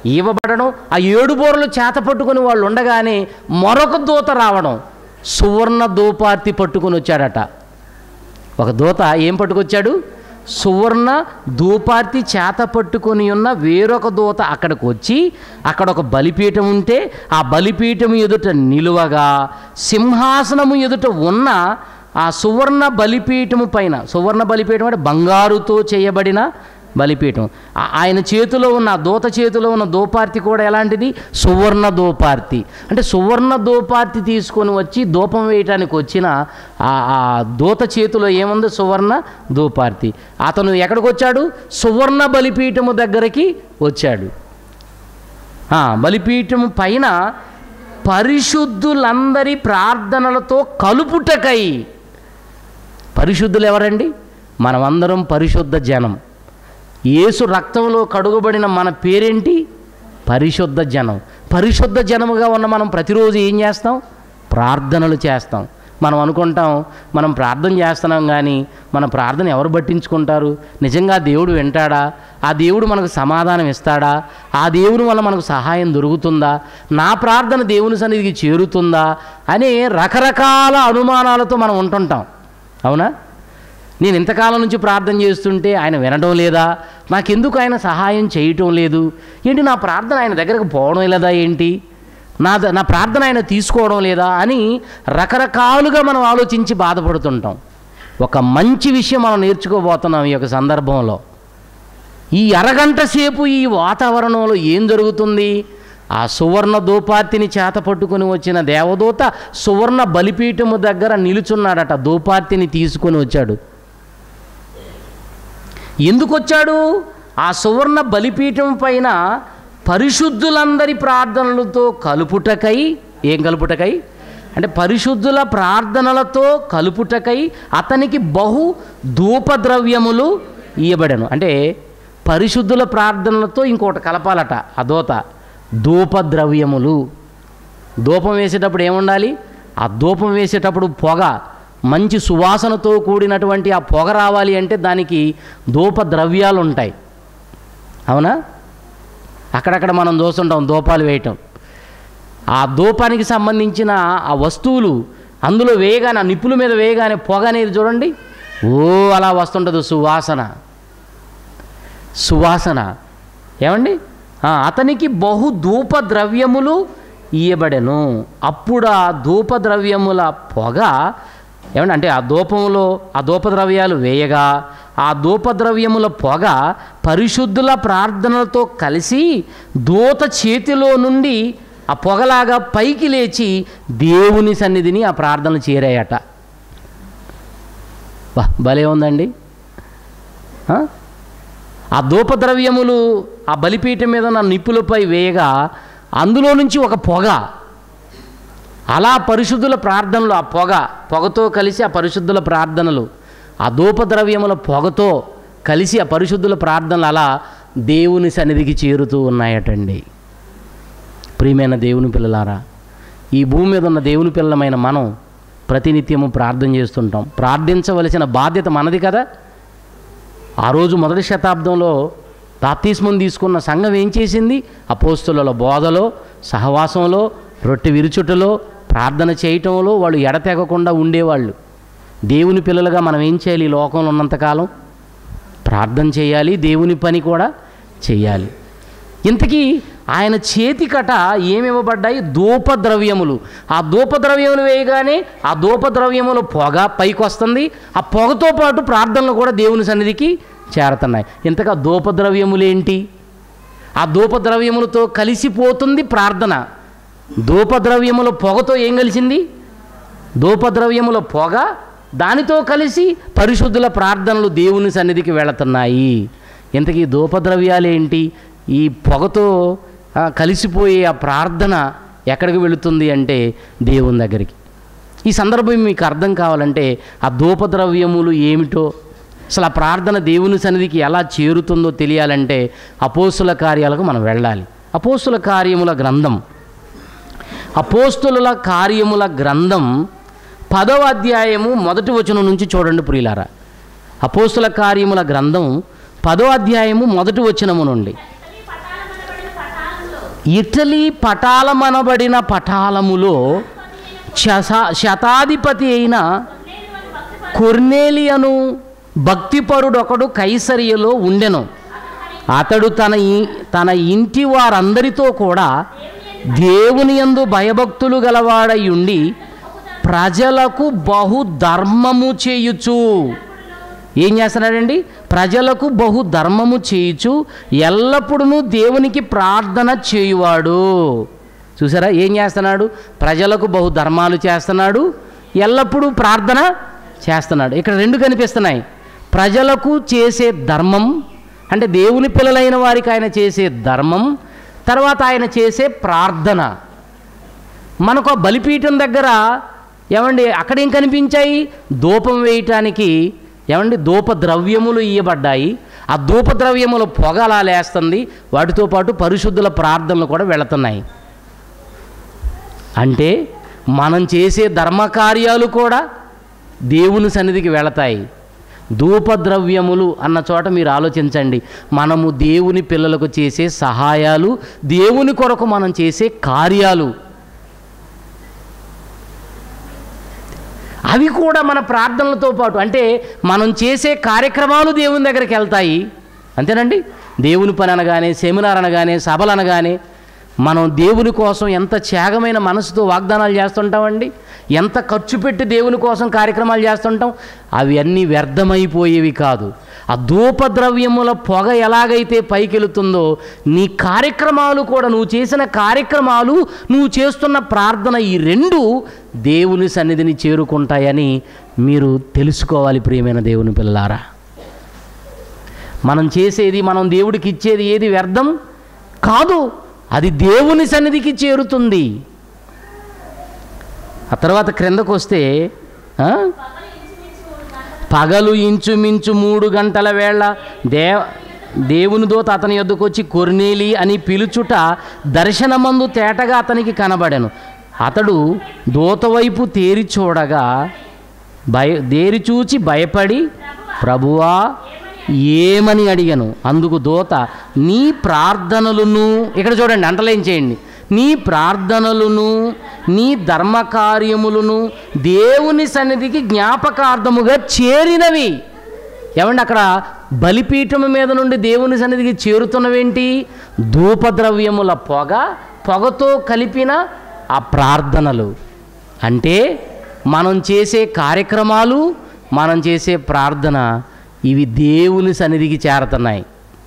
ఇవ్వబడడం ఆ ఏడు బోరలు చేత పట్టుకుని వాళ్ళు ఉండగానే మరొక దూత రావడం సువర్ణ దూపార్తి పట్టుకుని వచ్చాడట ఒక దూత ఏం పట్టుకొచ్చాడు సువర్ణ ధూపార్తి చేత పట్టుకొని ఉన్న వేరొక దూత అక్కడికి వచ్చి అక్కడ ఒక బలిపీఠం ఉంటే ఆ బలిపీఠం ఎదుట నిలువగా సింహాసనము ఎదుట ఉన్న ఆ సువర్ణ బలిపీఠము పైన సువర్ణ బలిపీఠం అంటే బంగారుతో చేయబడిన బలిపీఠం ఆ- ఆయన చేతిలో ఉన్న ఆ దూత చేతిలో ఉన్న దూపార్తి కూడా ఎలాంటిది సువర్ణ దూపార్తి అంటే సువర్ణ దూపార్తి తీసుకొని వచ్చి దూపం వేయటానికి వచ్చిన ఆ ఆ దూత చేతిలో ఏముంది సువర్ణ దూపార్తి అతను ఎక్కడికి వచ్చాడు సువర్ణ బలిపీఠము దగ్గరికి వచ్చాడు ఆ, బలిపీఠము పైన పరిశుద్ధులందరి ప్రార్థనలతో కలుపుటకై పరిశుద్ధులు ఎవరండి మనమందరం పరిశుద్ధ జనం యేసు రక్తంలో కడుగబడిన మన పేరేంటి పరిశుద్ధ జనం పరిశుద్ధ జనముగా ఉన్న మనం ప్రతిరోజు ఏం చేస్తాం ప్రార్థనలు చేస్తాం మనం అనుకుంటాం మనం ప్రార్థన చేస్తున్నాం కానీ మన ప్రార్థన ఎవరు పట్టించుకుంటారు నిజంగా దేవుడు వింటాడా ఆ దేవుడు మనకు సమాధానం ఇస్తాడా ఆ దేవుడు వల్ల మనకు సహాయం దొరుకుతుందా నా ప్రార్థన దేవుని సన్నిధికి చేరుతుందా అనే రకరకాల అనుమానాలతో మనం ఉంటుంటాం అవునా నేను ఇంతకాలం నుంచి ప్రార్థన చేస్తుంటే ఆయన వినడం లేదా నాకెందుకు ఆయన సహాయం చేయటం లేదు ఏంటి నా ప్రార్థన ఆయన దగ్గరకు పోవడం లేదా ఏంటి నా ద- నా ప్రార్థన ఆయన తీసుకోవడం లేదా అని రకరకాలుగా మనం ఆలోచించి బాధపడుతుంటాం ఒక మంచి విషయం మనం నేర్చుకోబోతున్నాం ఈ యొక్క సందర్భంలో ఈ అరగంట సేపు ఈ వాతావరణంలో ఏం జరుగుతుంది ఆ సువర్ణ దూపార్తిని చేత పట్టుకుని వచ్చిన దేవదూత సువర్ణ బలిపీఠము దగ్గర నిలుచున్నాడట దూపార్తిని తీసుకొని వచ్చాడు ఎందుకు వచ్చాడు ఆ సువర్ణ బలిపీఠం పైన పరిశుద్ధులందరి ప్రార్థనలతో కలుపుటకై ఏం కలుపుటకై అంటే పరిశుద్ధుల ప్రార్థనలతో కలుపుటకై అతనికి బహు ధూపద్రవ్యములు ఇయ్యబడను అంటే పరిశుద్ధుల ప్రార్థనలతో ఇంకోటి కలపాలట ఆ దోత ధూపద్రవ్యములు ధూపం వేసేటప్పుడు ఏముండాలి ఆ ధూపం వేసేటప్పుడు పొగ మంచి సువాసనతో కూడినటువంటి ఆ పొగ రావాలి అంటే దానికి ధూప ద్రవ్యాలు ఉంటాయి అవునా అక్కడక్కడ మనం చూస్తుంటాం ధూపాలు వేయటం ఆ ధూపానికి సంబంధించిన ఆ వస్తువులు అందులో వేయగానే ఆ నిప్పుల మీద వేయగానే పొగ అనేది చూడండి ఓ అలా వస్తుంటుంది సువాసన సువాసన ఏమండి ఆ, అతనికి బహు ధూప ద్రవ్యములు ఇయ్యబడెను అప్పుడు ఆ ధూప ద్రవ్యముల పొగ ఏమండి అంటే ఆ ధూపములో ఆ ధూప ద్రవ్యాలు వేయగా ఆ ధూప ద్రవ్యముల పొగ పరిశుద్ధుల ప్రార్థనలతో కలిసి దూత చేతిలో నుండి ఆ పొగలాగా పైకి లేచి దేవుని సన్నిధిని ఆ ప్రార్థనలు చేరాయట వా భలే ఉందండి ఆ? ఆ ధూపద్రవ్యములు ఆ బలిపీఠం మీద ఉన్న నిప్పులపై వేయగా అందులో నుంచి ఒక పొగ అలా పరిశుద్ధుల ప్రార్థనలు ఆ పొగ పొగతో కలిసి ఆ పరిశుద్ధుల ప్రార్థనలు ఆ ధూపద్రవ్యముల పొగతో కలిసి ఆ పరిశుద్ధుల ప్రార్థనలు అలా దేవుని సన్నిధికి చేరుతూ ఉన్నాయటండి ప్రియమైన దేవుని పిల్లలారా ఈ భూమి మీద ఉన్న దేవుని పిల్లలమైన మనం ప్రతినిత్యము ప్రార్థన చేస్తుంటాం ప్రార్థించవలసిన బాధ్యత మనది కదా ఆ రోజు మొదటి శతాబ్దంలో బాప్తిస్మం తీసుకున్న సంఘం ఏం చేసింది అపోస్తుల బోధలో సహవాసంలో రొట్టె విరుచుటలో ప్రార్థన చేయటంలో వాళ్ళు ఎడతెగకుండా ఉండేవాళ్ళు దేవుని పిల్లలుగా మనం ఏం చేయాలి ఈ లోకంలో ఉన్నంతకాలం ప్రార్థన చేయాలి దేవుని పని కూడా చేయాలి ఇంతకీ ఆయన చేతికట ఏమివ్వబడ్డాయి ధూపద్రవ్యములు ఆ ధూపద్రవ్యములు వేయగానే ఆ ధూపద్రవ్యముల పొగ పైకి వస్తుంది ఆ పొగతో పాటు ప్రార్థనలు కూడా దేవుని సన్నిధికి చేరుతున్నాయి ఇంతగా ధూపద్రవ్యములేంటి ఆ ధూపద్రవ్యములతో కలిసిపోతుంది ప్రార్థన ధూపద్రవ్యముల పొగతో ఏం కలిసింది ధూపద్రవ్యముల పొగ దానితో కలిసి పరిశుద్ధుల ప్రార్థనలు దేవుని సన్నిధికి వెళుతున్నాయి ఇంతకీ ధూపద్రవ్యాలేంటి ఈ పొగతో ఆ, కలిసిపోయే ఆ ప్రార్థన ఎక్కడికి వెళుతుంది అంటే దేవుని దగ్గరికి ఈ సందర్భం మీకు అర్థం కావాలంటే ఆ ధూపద్రవ్యములు ఏమిటో అసలు ఆ ప్రార్థన దేవుని సన్నిధికి ఎలా చేరుతుందో తెలియాలంటే అపోస్తుల కార్యాలకు మనం వెళ్ళాలి అపోస్తుల కార్యముల గ్రంథం అపోస్తుల కార్యముల గ్రంథం పదవ అధ్యాయము మొదటి వచనం నుంచి చూడండి ప్రియులారా అపోస్తుల కార్యముల గ్రంథం పదో అధ్యాయము మొదటి వచనము నుండి ఇటలీ పటాలమనబడిన పటాలములో శశ శతాధిపతి అయిన కొర్నేలియను భక్తిపరుడొకడు కైసరియలో ఉండెను అతడు తన ఇ- తన ఇంటి వారందరితో కూడా దేవుని యందు భయభక్తులు గలవాడై ఉండి ప్రజలకు బహు ధర్మము చేయుచు ఏం చేస్తున్నాడండి ప్రజలకు బహు ధర్మము చేయుచు ఎల్లప్పుడూ దేవునికి ప్రార్థన చేయువాడు చూసారా ఏం చేస్తున్నాడు ప్రజలకు బహు ధర్మాలు చేస్తున్నాడు ఎల్లప్పుడూ ప్రార్థన చేస్తున్నాడు ఇక్కడ రెండు కనిపిస్తున్నాయి ప్రజలకు చేసే ధర్మం అంటే దేవుని పిల్లలైన వారికి ఆయన చేసే ధర్మం తర్వాత ఆయన చేసే ప్రార్థన మనకు ఆ బలిపీఠం దగ్గర ఏమండి అక్కడ ఏం కనిపించాయి ధూపం వేయటానికి ఏమండి ధూప ద్రవ్యములు ఇయ్యబడ్డాయి ఆ ధూప ద్రవ్యముల పొగ అలా లేస్తుంది వాటితో పాటు పరిశుద్ధుల ప్రార్థనలు కూడా వెళుతున్నాయి అంటే మనం చేసే ధర్మకార్యాలు కూడా దేవుని సన్నిధికి వెళతాయి ధూపద్రవ్యములు అన్న చోట మీరు ఆలోచించండి మనము దేవుని పిల్లలకు చేసే సహాయాలు దేవుని కొరకు మనం చేసే కార్యాలు అవి కూడా మన ప్రార్థనలతో పాటు అంటే మనం చేసే కార్యక్రమాలు దేవుని దగ్గరికి వెళ్తాయి అంతేనండి దేవుని పని అనగానే సెమినార్ అనగానే సభలు అనగానే మనం దేవుని కోసం ఎంత త్యాగమైన మనసుతో వాగ్దానాలు చేస్తుంటామండి ఎంత ఖర్చు పెట్టి దేవుని కోసం కార్యక్రమాలు చేస్తుంటాం అవి అన్నీ వ్యర్థమైపోయేవి కాదు ఆ ధూపద్రవ్యముల పొగ ఎలాగైతే పైకెళుతుందో నీ కార్యక్రమాలు కూడా నువ్వు చేసిన కార్యక్రమాలు నువ్వు చేస్తున్న ప్రార్థన ఈ రెండు దేవుని సన్నిధిని చేరుకుంటాయని మీరు తెలుసుకోవాలి ప్రియమైన దేవుని పిల్లారా మనం చేసేది మనం దేవుడికి ఇచ్చేది ఏది వ్యర్థం కాదు అది దేవుని సన్నిధికి చేరుతుంది ఆ తర్వాత క్రిందకు వస్తే ఆ? పగలు ఇంచుమించు మూడు గంటల వేళ దేవ దేవుని దూత అతని యొద్దకు వచ్చి కొర్నేలి అని పిలుచుట దర్శనమందు తేటగా అతనికి కనబడెను అతడు దూత వైపు తేరి చూడగా భయ దేరి చూచి భయపడి ప్రభువా ఏమని అడిగాను అందుకు దూత నీ ప్రార్థనలను ఇక్కడ చూడండి అంటలేం చేయండి నీ ప్రార్థనలను నీ ధర్మకార్యములను దేవుని సన్నిధికి జ్ఞాపకార్థముగా చేరినవి ఏమండి అక్కడ బలిపీఠం మీద నుండి దేవుని సన్నిధికి చేరుతున్నవేంటి ధూపద్రవ్యముల పొగ పొగతో కలిపిన ఆ ప్రార్థనలు అంటే మనం చేసే కార్యక్రమాలు మనం చేసే ప్రార్థన ఇవి దేవుని సన్నిధికి చేరుతున్నాయి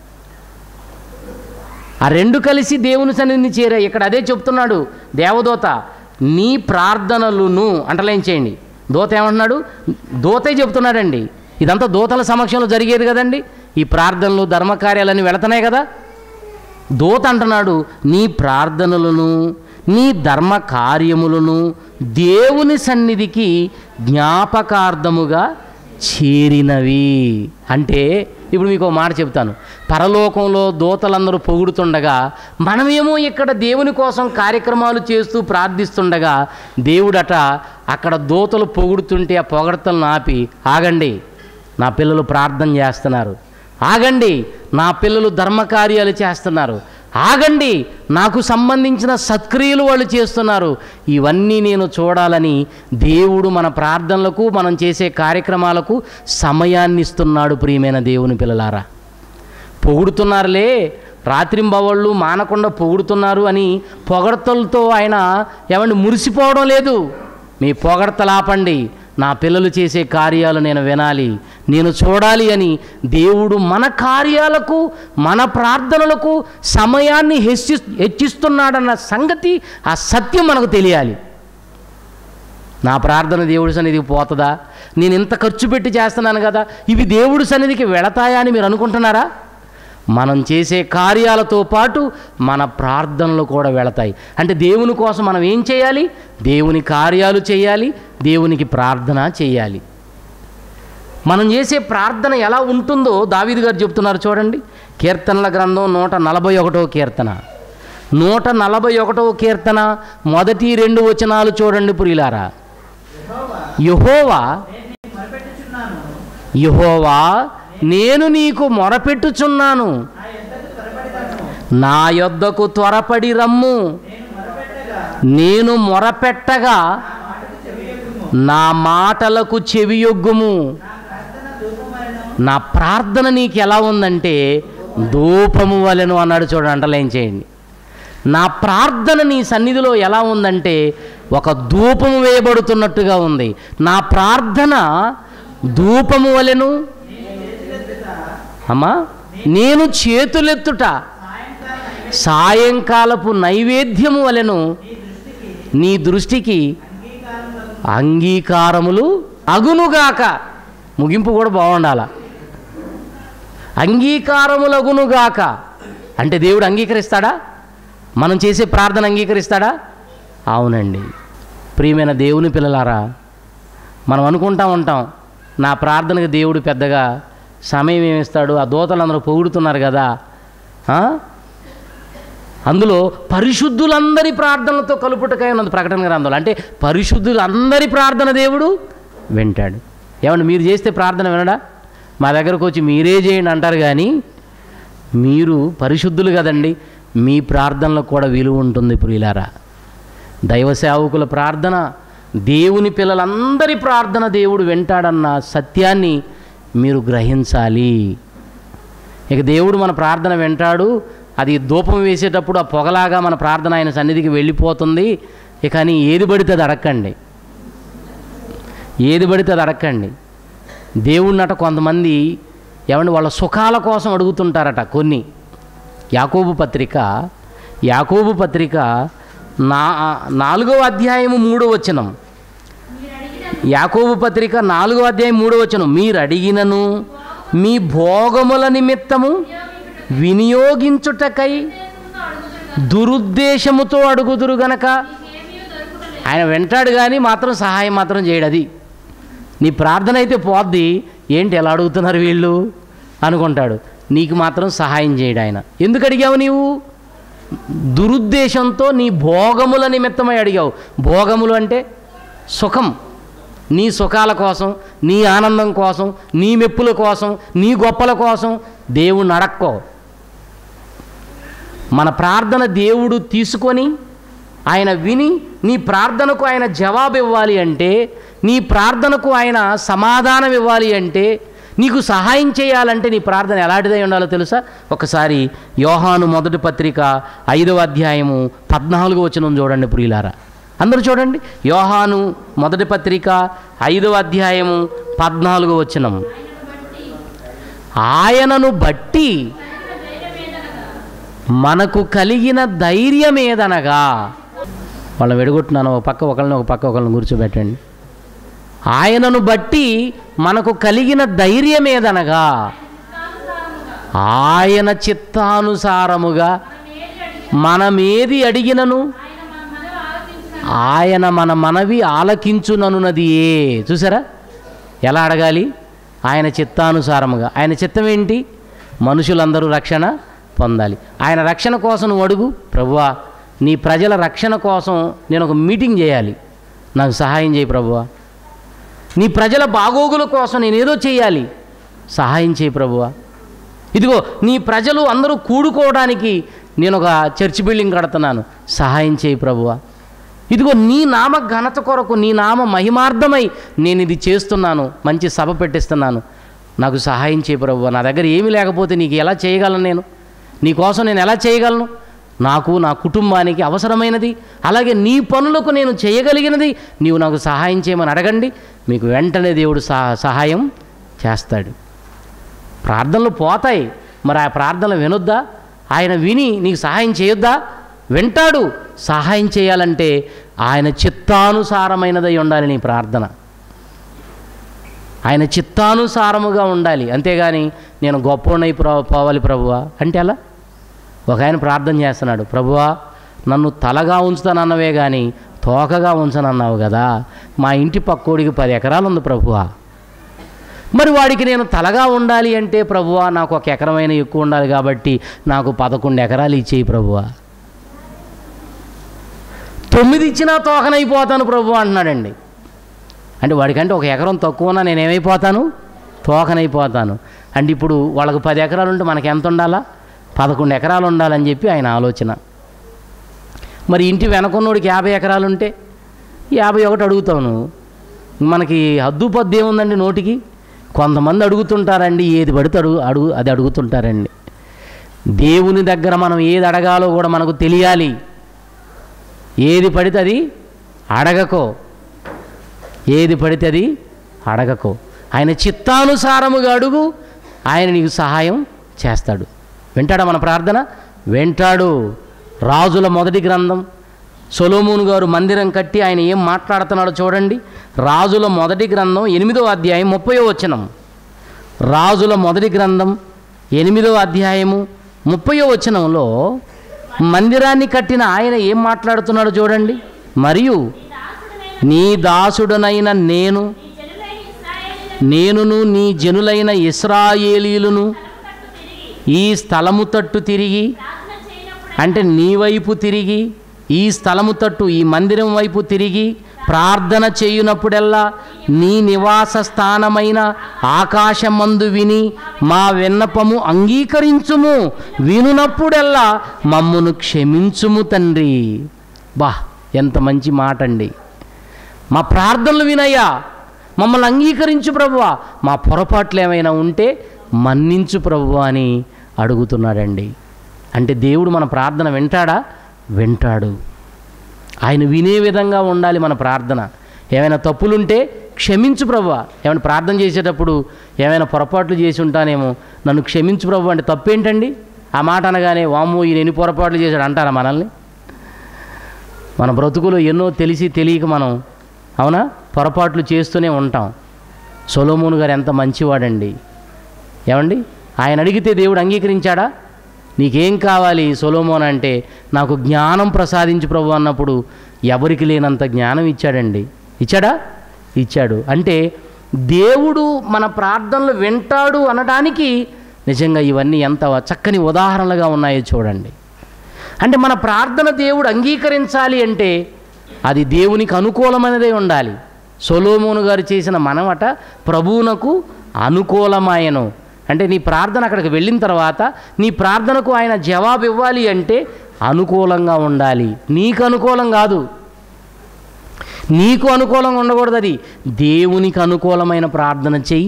ఆ రెండు కలిసి దేవుని సన్నిధిని చేరాయి ఇక్కడ అదే చెప్తున్నాడు దేవదూత నీ ప్రార్థనలును అంటలేం చేయండి దూత ఏమంటున్నాడు దూతే చెప్తున్నాడండి ఇదంతా దూతల సమక్షంలో జరిగేది కదండి ఈ ప్రార్థనలు ధర్మకార్యాలన్నీ వెళుతున్నాయి కదా దూత అంటున్నాడు నీ ప్రార్థనలను నీ ధర్మ కార్యములను దేవుని సన్నిధికి జ్ఞాపకార్థముగా చేరినవి అంటే ఇప్పుడు మీకు ఒక మాట చెప్తాను పరలోకంలో దూతలందరూ పొగుడుతుండగా మనమేమో ఇక్కడ దేవుని కోసం కార్యక్రమాలు చేస్తూ ప్రార్థిస్తుండగా దేవుడట అక్కడ దూతలు పొగుడుతుంటే ఆ పొగడతలను ఆపి ఆగండి నా పిల్లలు ప్రార్థన చేస్తున్నారు ఆగండి నా పిల్లలు ధర్మకార్యాలు చేస్తున్నారు ఆగండి నాకు సంబంధించిన సత్క్రియలు వాళ్ళు చేస్తున్నారు ఇవన్నీ నేను చూడాలని దేవుడు మన ప్రార్థనలకు మనం చేసే కార్యక్రమాలకు సమయాన్ని ఇస్తున్నాడు ప్రియమైన దేవుని పిల్లలారా పొగుడుతున్నారులే రాత్రింబవళ్ళు మానకుండా పొగుడుతున్నారు అని పొగడతలతో ఆయన ఏమండి మురిసిపోవడం లేదు మీ పొగడతలాపండి నా పిల్లలు చేసే కార్యాలు నేను వినాలి నేను చూడాలి అని దేవుడు మన కార్యాలకు మన ప్రార్థనలకు సమయాన్ని హెచ్చి హెచ్చిస్తున్నాడన్న సంగతి ఆ సత్యం మనకు తెలియాలి నా ప్రార్థన దేవుడి సన్నిధికి పోతుందా నేను ఇంత ఖర్చు పెట్టి చేస్తున్నాను కదా ఇవి దేవుడి సన్నిధికి వెళతాయా అని మీరు అనుకుంటున్నారా మనం చేసే కార్యాలతో పాటు మన ప్రార్థనలు కూడా వెళతాయి అంటే దేవుని కోసం మనం ఏం చేయాలి దేవుని కార్యాలు చేయాలి దేవునికి ప్రార్థన చేయాలి మనం చేసే ప్రార్థన ఎలా ఉంటుందో దావీదు గారు చెప్తున్నారు చూడండి కీర్తనల గ్రంథం నూట నలభై ఒకటో కీర్తన నూట నలభై ఒకటో కీర్తన మొదటి రెండు వచనాలు చూడండి పురిలారా యహోవా యహోవా నేను నీకు మొరపెట్టుచున్నాను నా యొద్దకు త్వరపడి రమ్ము నేను మొరపెట్టగా నా మాటలకు చెవియొగ్గుము నా ప్రార్థన నీకు ఎలా ఉందంటే ధూపము వలెను అన్నాడు చూడండి అంటలేం చేయండి నా ప్రార్థన నీ సన్నిధిలో ఎలా ఉందంటే ఒక ధూపము వేయబడుతున్నట్టుగా ఉంది నా ప్రార్థన ధూపము వలెను అమ్మా నేను చేతులెత్తుట సాయంకాలపు నైవేద్యము వలెను నీ దృష్టికి అంగీకారములు అగునుగాక ముగింపు కూడా బాగుండాల అంగీకారములగునుగాక అంటే దేవుడు అంగీకరిస్తాడా మనం చేసే ప్రార్థన అంగీకరిస్తాడా అవునండి ప్రియమైన దేవుని పిల్లలారా మనం అనుకుంటా ఉంటాం నా ప్రార్థనకు దేవుడు పెద్దగా సమయం ఏమిస్తాడు ఆ దోతలు అందరూ పొగుడుతున్నారు కదా ఆ? అందులో పరిశుద్ధులందరి ప్రార్థనలతో కలుపుటకై ఉన్నది ప్రకటన గ్రంథంలో అంటే పరిశుద్ధులందరి ప్రార్థన దేవుడు వింటాడు ఏమండి మీరు చేస్తే ప్రార్థన వినడా మా దగ్గరకు వచ్చి మీరే చేయండి అంటారు కానీ మీరు పరిశుద్ధులు కదండి మీ ప్రార్థనలకు కూడా విలువ ఉంటుంది ప్రియులారా దైవ సేవకుల ప్రార్థన దేవుని పిల్లలందరి ప్రార్థన దేవుడు వింటాడన్న సత్యాన్ని మీరు గ్రహించాలి ఇక దేవుడు మన ప్రార్థన వింటాడు అది ధూపం వేసేటప్పుడు ఆ పొగలాగా మన ప్రార్థన ఆయన సన్నిధికి వెళ్ళిపోతుంది ఇక అని ఏది పడితే అది అడక్కండి ఏది పడితే అది అడక్కండి దేవుడినట కొంతమంది ఏమండి వాళ్ళ సుఖాల కోసం అడుగుతుంటారట కొన్ని యాకోబు పత్రిక యాకోబు పత్రిక నా నాలుగవ అధ్యాయము మూడో వచనం యాకోబు పత్రిక నాలుగో అధ్యాయం మూడో వచనం మీరు అడిగినను మీ భోగముల నిమిత్తము వినియోగించుటకై దురుద్దేశముతో అడుగుదురు గనక ఆయన వెంటాడు కానీ మాత్రం సహాయం మాత్రం చేయడు అది నీ ప్రార్థన అయితే పోద్ది ఏంటి ఎలా అడుగుతున్నారు వీళ్ళు అనుకుంటాడు నీకు మాత్రం సహాయం చేయడు ఆయన ఎందుకు అడిగావు నీవు దురుద్దేశంతో నీ భోగముల నిమిత్తమై అడిగావు భోగములు అంటే సుఖం నీ సుఖాల కోసం నీ ఆనందం కోసం నీ మెప్పుల కోసం నీ గొప్పల కోసం దేవుణ్ణి అడక్కో మన ప్రార్థన దేవుడు తీసుకొని ఆయన విని నీ ప్రార్థనకు ఆయన జవాబు ఇవ్వాలి అంటే నీ ప్రార్థనకు ఆయన సమాధానం ఇవ్వాలి అంటే నీకు సహాయం చేయాలంటే నీ ప్రార్థన ఎలాంటిదై ఉండాలో తెలుసా ఒకసారి యోహాను మొదటి పత్రిక ఐదవ అధ్యాయము పద్నాలుగు వచనం చూడండి ప్రియులారా అందరూ చూడండి యోహాను మొదటి పత్రిక ఐదవ అధ్యాయము పద్నాలుగు వచనం ఆయనను బట్టి మనకు కలిగిన ధైర్యమేదనగా వాళ్ళని వెడగొట్టున్నాను ఒక పక్క ఒకళ్ళని ఒక పక్క ఒకళ్ళని కూర్చోబెట్టండి ఆయనను బట్టి మనకు కలిగిన ధైర్యమేదనగా ఆయన చిత్తానుసారముగా మనమేది అడిగినను ఆయన మన మనవి ఆలకించుననున్నది ఏ చూసారా ఎలా అడగాలి ఆయన చిత్తానుసారముగా ఆయన చిత్తం ఏంటి మనుషులందరూ రక్షణ పొందాలి ఆయన రక్షణ కోసం నువ్వు అడుగు ప్రభువా నీ ప్రజల రక్షణ కోసం నేను ఒక మీటింగ్ చేయాలి నాకు సహాయం చేయి ప్రభువా నీ ప్రజల బాగోగుల కోసం నేను ఏదో చేయాలి సహాయం చేయి ప్రభువా ఇదిగో నీ ప్రజలు అందరూ కూడుకోవడానికి నేను ఒక చర్చ్ బిల్డింగ్ కడుతున్నాను సహాయం చేయి ప్రభువా ఇదిగో నీ నామ ఘనత కొరకు నీ నామ మహిమార్థమై నేను ఇది చేస్తున్నాను మంచి సభ పెట్టిస్తున్నాను నాకు సహాయం చేయి ప్రభువా నా దగ్గర ఏమీ లేకపోతే నీకు ఎలా చేయగలను నేను నీ కోసం నేను ఎలా చేయగలను నాకు నా కుటుంబానికి అవసరమైనది అలాగే నీ పనులకు నేను చేయగలిగినది నీవు నాకు సహాయం చేయమని అడగండి మీకు వెంటనే దేవుడు సహా సహాయం చేస్తాడు ప్రార్థనలు పోతాయి మరి ఆ ప్రార్థనలు వినొద్దా ఆయన విని నీకు సహాయం చేయొద్దా వింటాడు సహాయం చేయాలంటే ఆయన చిత్తానుసారమైనదై ఉండాలి నీ ప్రార్థన ఆయన చిత్తానుసారముగా ఉండాలి అంతేగాని నేను గొప్పనై పోవాలి ప్రభువా అంటే అలా ఒక ఆయన ప్రార్థన చేస్తున్నాడు ప్రభువా నన్ను తలగా ఉంచుతానన్నవే కానీ తోకగా ఉంచనన్నావు కదా మా ఇంటి పక్కోడికి పది ఎకరాలు ఉంది ప్రభువా మరి వాడికి నేను తలగా ఉండాలి అంటే ప్రభువా నాకు ఒక ఎకరమైన ఎక్కువ ఉండాలి కాబట్టి నాకు పదకొండు ఎకరాలు ఇచ్చేయి ప్రభువా తొమ్మిది ఇచ్చినా తోకనైపోతాను ప్రభు అంటున్నాడండి అంటే వాడికంటే ఒక ఎకరం తక్కువనా నేను ఏమైపోతాను తోకనైపోతాను అంటే ఇప్పుడు వాళ్ళకు పది ఎకరాలు ఉంటే మనకి ఎంత ఉండాలా పదకొండు ఎకరాలు ఉండాలని చెప్పి ఆయన ఆలోచన మరి ఇంటి వెనకున్నోడికి యాభై ఎకరాలు ఉంటే యాభై ఒకటి అడుగుతావు నువ్వు మనకి హద్దు పద్దు ఏముందండి నోటికి కొంతమంది అడుగుతుంటారండి ఏది పడితే అడుగు అడుగు అది అడుగుతుంటారండి దేవుని దగ్గర మనం ఏది అడగాలో కూడా మనకు తెలియాలి ఏది పడితే అది అడగకో ఏది పడితే అది అడగకో ఆయన చిత్తానుసారముగా అడుగు ఆయన నీకు సహాయం చేస్తాడు వింటాడా మన ప్రార్థన వింటాడు రాజుల మొదటి గ్రంథం సొలోమోను గారు మందిరం కట్టి ఆయన ఏం మాట్లాడుతున్నాడో చూడండి రాజుల మొదటి గ్రంథం ఎనిమిదో అధ్యాయం ముప్పయో వచనం రాజుల మొదటి గ్రంథం ఎనిమిదో అధ్యాయము ముప్పయో వచనంలో మందిరాన్ని కట్టిన ఆయన ఏం మాట్లాడుతున్నాడో చూడండి మరియు నీ దాసుడనైన నేను నేనును నీ జనులైన ఇస్రాయేలీలను ఈ స్థలము తట్టు తిరిగి అంటే నీ వైపు తిరిగి ఈ స్థలము తట్టు ఈ మందిరం వైపు తిరిగి ప్రార్థన చేయునప్పుడెల్లా నీ నివాస స్థానమైన ఆకాశమందు విని మా విన్నపము అంగీకరించుము వినునప్పుడెల్లా మమ్మును క్షమించుము తండ్రి బా ఎంత మంచి మాట అండి మా ప్రార్థనలు వినయ్యా మమ్మల్ని అంగీకరించు ప్రభువా మా పొరపాట్లు ఏమైనా ఉంటే మన్నించు ప్రభువా అని అడుగుతున్నాడండి అంటే దేవుడు మన ప్రార్థన వింటాడా వింటాడు ఆయన వినే విధంగా ఉండాలి మన ప్రార్థన ఏమైనా తప్పులుంటే క్షమించు ప్రభువా ఏమైనా ప్రార్థన చేసేటప్పుడు ఏమైనా పొరపాట్లు చేసి ఉంటానేమో నన్ను క్షమించు ప్రభు అంటే తప్పేంటండి ఆ మాట అనగానే వామ్మో ఈయన ఎన్ని పొరపాట్లు చేశాడు అంటారా మనల్ని మన బ్రతుకులో ఎన్నో తెలిసి తెలియక మనం అవునా పొరపాట్లు చేస్తూనే ఉంటాం సొలోమోను గారు ఎంత మంచివాడండి ఏమండి ఆయన అడిగితే దేవుడు అంగీకరించాడా నీకేం కావాలి సొలోమోన్ అంటే నాకు జ్ఞానం ప్రసాదించు ప్రభు అన్నప్పుడు ఎవరికి లేనంత జ్ఞానం ఇచ్చాడండి ఇచ్చాడా ఇచ్చాడు అంటే దేవుడు మన ప్రార్థనలు వింటాడు అనడానికి నిజంగా ఇవన్నీ ఎంత చక్కని ఉదాహరణలుగా ఉన్నాయో చూడండి అంటే మన ప్రార్థన దేవుడు అంగీకరించాలి అంటే అది దేవునికి అనుకూలమైనదే ఉండాలి సొలోమోను గారు చేసిన మనమట ప్రభువునకు అనుకూలమాయను అంటే నీ ప్రార్థన అక్కడికి వెళ్ళిన తర్వాత నీ ప్రార్థనకు ఆయన జవాబు ఇవ్వాలి అంటే అనుకూలంగా ఉండాలి నీకు అనుకూలం కాదు నీకు అనుకూలంగా ఉండకూడదు అది దేవునికి అనుకూలమైన ప్రార్థన చెయ్యి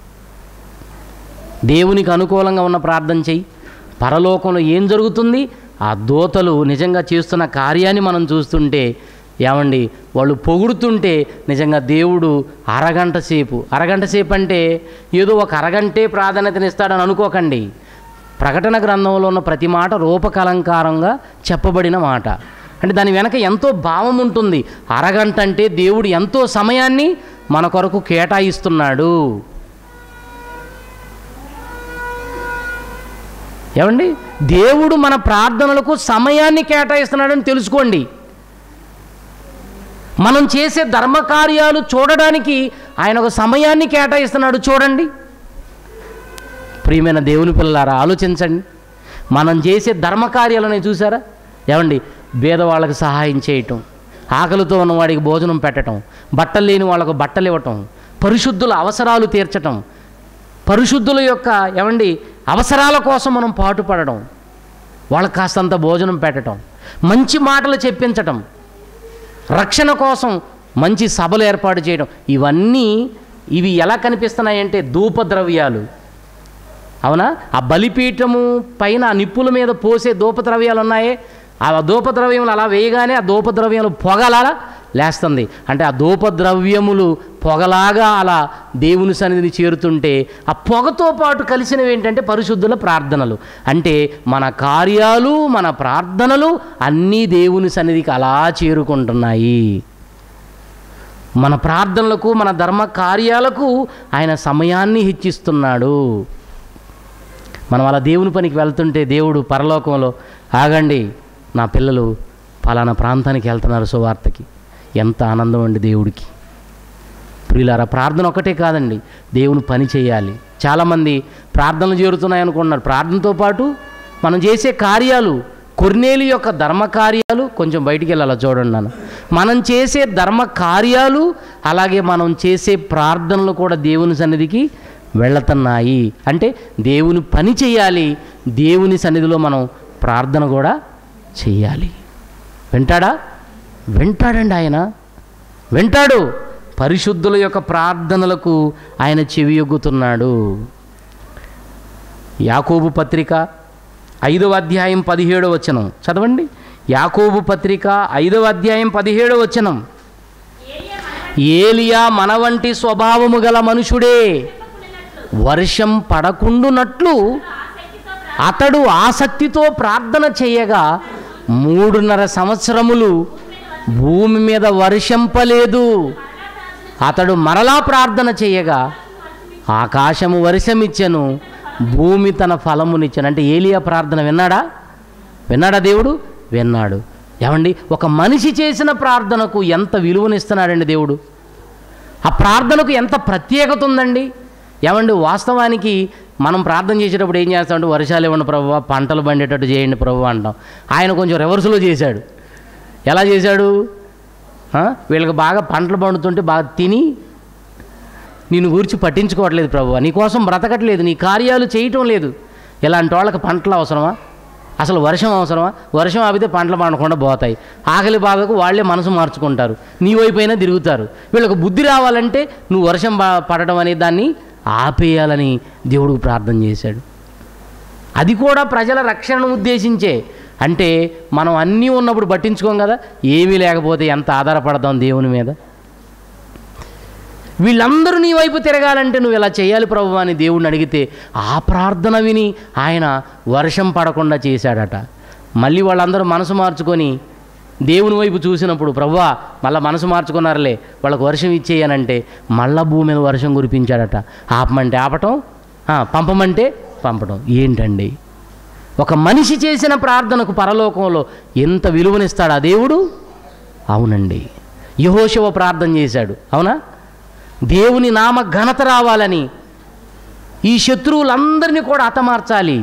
దేవునికి అనుకూలంగా ఉన్న ప్రార్థన చెయ్యి పరలోకంలో ఏం జరుగుతుంది ఆ దోతలు నిజంగా చేస్తున్న కార్యాన్ని మనం చూస్తుంటే ఏమండి వాళ్ళు పొగుడుతుంటే నిజంగా దేవుడు అరగంట సేపు అరగంట సేపు అంటే ఏదో ఒక అరగంటే ప్రాధాన్యతనిస్తాడని అనుకోకండి ప్రకటన గ్రంథంలో ఉన్న ప్రతి మాట రూపకలంకారంగా చెప్పబడిన మాట అంటే దాని వెనక ఎంతో భావం ఉంటుంది అరగంట అంటే దేవుడు ఎంతో సమయాన్ని మన కొరకు కేటాయిస్తున్నాడు ఏమండి దేవుడు మన ప్రార్థనలకు సమయాన్ని కేటాయిస్తున్నాడని తెలుసుకోండి మనం చేసే ధర్మకార్యాలు చూడడానికి ఆయన ఒక సమయాన్ని కేటాయిస్తున్నాడు చూడండి ప్రియమైన దేవుని పిల్లలారా ఆలోచించండి మనం చేసే ధర్మకార్యాలని చూసారా ఏమండి పేదవాళ్ళకి సహాయం చేయటం ఆకలితో ఉన్నవాడికి భోజనం పెట్టడం బట్టలు లేని వాళ్ళకు బట్టలు ఇవ్వటం పరిశుద్ధుల అవసరాలు తీర్చటం పరిశుద్ధుల యొక్క ఏమండి అవసరాల కోసం మనం పాటుపడడం వాళ్ళకి కాస్తంత భోజనం పెట్టడం మంచి మాటలు చెప్పించటం రక్షణ కోసం మంచి సభలు ఏర్పాటు చేయడం ఇవన్నీ ఇవి ఎలా కనిపిస్తున్నాయంటే ధూపద్రవ్యాలు అవునా ఆ బలిపీఠము పైన ఆ నిప్పుల మీద పోసే ధూపద్రవ్యాలు ఉన్నాయే ఆ ధూపద్రవ్యములు అలా వేయగానే ఆ ధూపద్రవ్యములు పొగలా లేస్తుంది అంటే ఆ ధూపద్రవ్యములు పొగలాగా అలా దేవుని సన్నిధిని చేరుతుంటే ఆ పొగతో పాటు కలిసినవి ఏంటంటే పరిశుద్ధుల ప్రార్థనలు అంటే మన కార్యాలు మన ప్రార్థనలు అన్నీ దేవుని సన్నిధికి అలా చేరుకుంటున్నాయి మన ప్రార్థనలకు మన ధర్మ కార్యాలకు ఆయన సమయాన్ని హెచ్చిస్తున్నాడు మనం అలా దేవుని పనికి వెళ్తుంటే దేవుడు పరలోకంలో ఆగండి నా పిల్లలు ఫలానా ప్రాంతానికి వెళ్తున్నారు సువార్తకి ఎంత ఆనందం అండి దేవుడికి ప్రియులారా ప్రార్థన ఒకటే కాదండి దేవుని పని చేయాలి చాలామంది ప్రార్థనలు చేరుతున్నాయి అనుకుంటున్నారు ప్రార్థనతో పాటు మనం చేసే కార్యాలు కొర్నేలి యొక్క ధర్మ కార్యాలు కొంచెం బయటికి వెళ్ళాలి చూడండి నాన్న మనం చేసే ధర్మ కార్యాలు అలాగే మనం చేసే ప్రార్థనలు కూడా దేవుని సన్నిధికి వెళుతున్నాయి అంటే దేవుని పని చేయాలి దేవుని సన్నిధిలో మనం ప్రార్థన కూడా చెయ్యాలి వింటాడా వింటాడండి ఆయన వింటాడు పరిశుద్ధుల యొక్క ప్రార్థనలకు ఆయన చెవియొగ్గుతున్నాడు యాకోబు పత్రిక ఐదవ అధ్యాయం పదిహేడవ వచనం చదవండి యాకోబు పత్రిక ఐదవ అధ్యాయం పదిహేడవ వచనం ఏలియా మన వంటి స్వభావము గల మనుషుడే వర్షం పడకుండునట్లు అతడు ఆసక్తితో ప్రార్థన చేయగా మూడున్నర సంవత్సరములు భూమి మీద వర్షంపలేదు అతడు మరలా ప్రార్థన చేయగా ఆకాశము వర్షమిచ్చెను భూమి తన ఫలమునిచ్చెను అంటే ఏలియా ప్రార్థన విన్నాడా విన్నాడా దేవుడు విన్నాడు ఏమండి ఒక మనిషి చేసిన ప్రార్థనకు ఎంత విలువనిస్తున్నాడండి దేవుడు ఆ ప్రార్థనకు ఎంత ప్రత్యేకత ఉందండి ఏమండి వాస్తవానికి మనం ప్రార్థన చేసేటప్పుడు ఏం చేస్తామంటే వర్షాలు ఇవ్వండి ప్రభు పంటలు పండేటట్టు చేయండి ప్రభు అంటాం ఆయన కొంచెం రివర్స్లో చేశాడు ఎలా చేశాడు ఆ? వీళ్ళకి బాగా పంటలు పండుతుంటే బాగా తిని నిన్ను గురించి పట్టించుకోవట్లేదు ప్రభు నీకోసం బ్రతకట్లేదు నీ కార్యాలు చేయటం లేదు ఇలాంటి వాళ్ళకి పంటలు అవసరమా అసలు వర్షం అవసరమా వర్షం ఆపితే పంటలు పండకుండా పోతాయి ఆకలి బాధకు వాళ్ళే మనసు మార్చుకుంటారు నీ వైపైనా తిరుగుతారు వీళ్ళకి బుద్ధి రావాలంటే నువ్వు వర్షం బా- పడటం అనే దాన్ని ఆపేయాలని దేవుడికి ప్రార్థన చేశాడు అది కూడా ప్రజల రక్షణను ఉద్దేశించే అంటే మనం అన్నీ ఉన్నప్పుడు పట్టించుకోం కదా ఏమీ లేకపోతే ఎంత ఆధారపడతాం దేవుని మీద వీళ్ళందరూ నీ వైపు తిరగాలంటే నువ్వు ఇలా చేయాలి ప్రభు అని దేవుడిని అడిగితే ఆ ప్రార్థన విని ఆయన వర్షం పడకుండా చేశాడట మళ్ళీ వాళ్ళందరూ మనసు మార్చుకొని దేవుని వైపు చూసినప్పుడు ప్రభువా మళ్ళీ మనసు మార్చుకున్నారులే వాళ్ళకు వర్షం ఇచ్చేయనంటే మళ్ళా భూమి మీద వర్షం కురిపించాడట ఆపమంటే ఆపటం ఆ, పంపమంటే పంపడం ఏంటండి ఒక మనిషి చేసిన ప్రార్థనకు పరలోకంలో ఎంత విలువనిస్తాడు ఆ దేవుడు అవునండి యహోశివ ప్రార్థన చేశాడు అవునా దేవుని నామ ఘనత రావాలని ఈ శత్రువులందరినీ కూడా హతమార్చాలి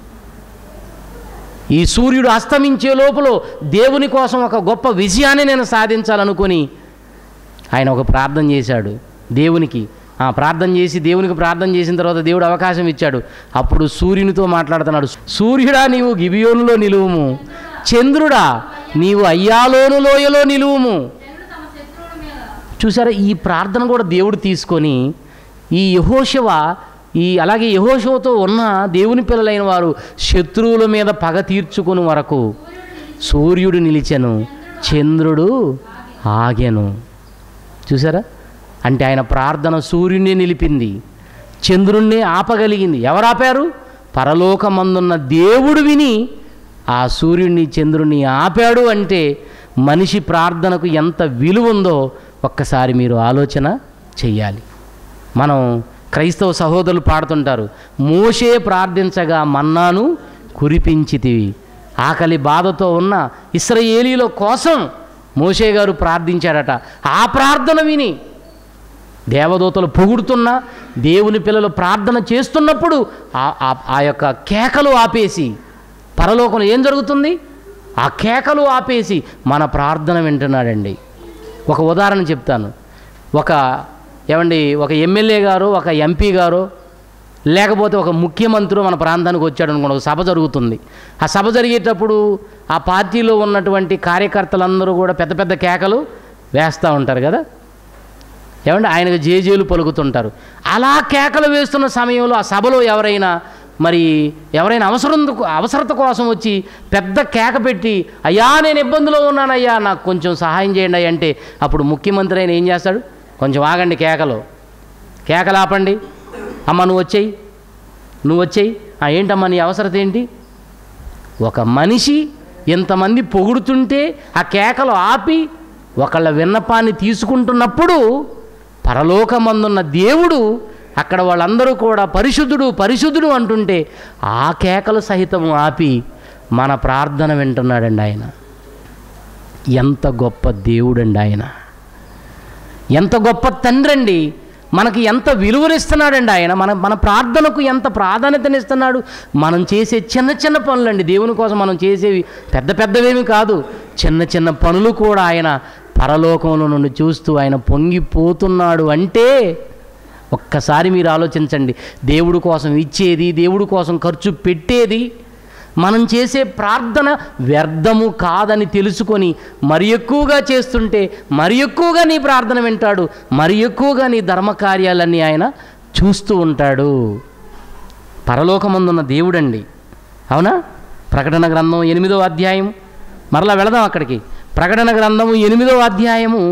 ఈ సూర్యుడు అస్తమించే లోపల దేవుని కోసం ఒక గొప్ప విజయాన్ని నేను సాధించాలనుకొని ఆయన ఒక ప్రార్థన చేశాడు దేవునికి ఆ ప్రార్థన చేసి దేవునికి ప్రార్థన చేసిన తర్వాత దేవుడు అవకాశం ఇచ్చాడు అప్పుడు సూర్యునితో మాట్లాడుతున్నాడు సూర్యుడా నీవు గిబియోనులో నిలువుము చంద్రుడా నీవు అయ్యాలోను లోయలో నిలువుము చూసారా ఈ ప్రార్థన కూడా దేవుడు తీసుకొని ఈ యహోశవ ఈ అలాగే యహోశవతో ఉన్న దేవుని పిల్లలైన వారు శత్రువుల మీద పగ తీర్చుకుని వరకు సూర్యుడు నిలిచెను చంద్రుడు ఆగెను చూసారా అంటే ఆయన ప్రార్థన సూర్యుడిని నిలిపింది చంద్రుణ్ణి ఆపగలిగింది ఎవరు ఆపారు పరలోకమందున్న దేవుడు విని ఆ సూర్యుడిని చంద్రుణ్ణి ఆపాడు అంటే మనిషి ప్రార్థనకు ఎంత విలువ ఉందో ఒక్కసారి మీరు ఆలోచన చెయ్యాలి మనం క్రైస్తవ సహోదరులు పాడుతుంటారు మోషే ప్రార్థించగా మన్నాను కురిపించితివి ఆకలి బాధతో ఉన్న ఇస్రయేలీల కోసం మోషే గారు ప్రార్థించాడట ఆ ప్రార్థన విని దేవదూతలు పొగుడుతున్నా దేవుని పిల్లలు ప్రార్థన చేస్తున్నప్పుడు ఆ- ఆ- ఆ యొక్క కేకలు ఆపేసి పరలోకంలో ఏం జరుగుతుంది ఆ కేకలు ఆపేసి మన ప్రార్థన వింటున్నాడండి ఒక ఉదాహరణ చెప్తాను ఒక ఏమండి ఒక ఎమ్మెల్యే గారు ఒక ఎంపీ గారు లేకపోతే ఒక ముఖ్యమంత్రి మన ప్రాంతానికి వచ్చాడు అనుకోండి ఒక సభ జరుగుతుంది ఆ సభ జరిగేటప్పుడు ఆ పార్టీలో ఉన్నటువంటి కార్యకర్తలందరూ కూడా పెద్ద పెద్ద కేకలు వేస్తూ ఉంటారు కదా ఏమంటే ఆయనకు జేజేలు పలుకుతుంటారు అలా కేకలు వేస్తున్న సమయంలో ఆ సభలో ఎవరైనా మరి ఎవరైనా అవసరం అవసరత కోసం వచ్చి పెద్ద కేక పెట్టి అయ్యా నేను ఇబ్బందిలో ఉన్నానయ్యా నాకు కొంచెం సహాయం చేయండి అయ్యా అంటే అప్పుడు ముఖ్యమంత్రి అయిన ఏం చేస్తాడు కొంచెం ఆగండి కేకలు కేకలు ఆపండి అమ్మ నువ్వు వచ్చేయి నువ్వు వచ్చేయి "ఆ, ఏంటమ్మా నీ అవసరత ఏంటి ఒక మనిషి ఇంతమంది పొగుడుతుంటే ఆ కేకలు ఆపి ఒకళ్ళ విన్నపాన్ని తీసుకుంటున్నప్పుడు పరలోకమందున్న దేవుడు అక్కడ వాళ్ళందరూ కూడా పరిశుద్ధుడు పరిశుద్ధుడు అంటుంటే ఆ కేకలు సహితం ఆపి మన ప్రార్థన వింటున్నాడండి ఆయన ఎంత గొప్ప దేవుడండి ఆయన ఎంత గొప్ప తండ్రి అండి మనకి ఎంత విలువనిస్తున్నాడండి ఆయన మన మన ప్రార్థనకు ఎంత ప్రాధాన్యతనిస్తున్నాడు మనం చేసే చిన్న చిన్న పనులండి దేవుని కోసం మనం చేసేవి పెద్ద పెద్దవేమి కాదు చిన్న చిన్న పనులు కూడా ఆయన పరలోకంలో నుండి చూస్తూ ఆయన పొంగిపోతున్నాడు అంటే ఒక్కసారి మీరు ఆలోచించండి దేవుడు కోసం ఇచ్చేది దేవుడు కోసం ఖర్చు పెట్టేది మనం చేసే ప్రార్థన వ్యర్థము కాదని తెలుసుకొని మరి ఎక్కువగా చేస్తుంటే మరి ఎక్కువగా నీ ప్రార్థన వింటాడు మరి ఎక్కువగా నీ ధర్మకార్యాలన్నీ ఆయన చూస్తూ ఉంటాడు పరలోకమందున్న దేవుడండి అవునా ప్రకటన గ్రంథం ఎనిమిదో అధ్యాయం మరలా వెళదాం అక్కడికి ప్రకటన గ్రంథము ఎనిమిదో అధ్యాయము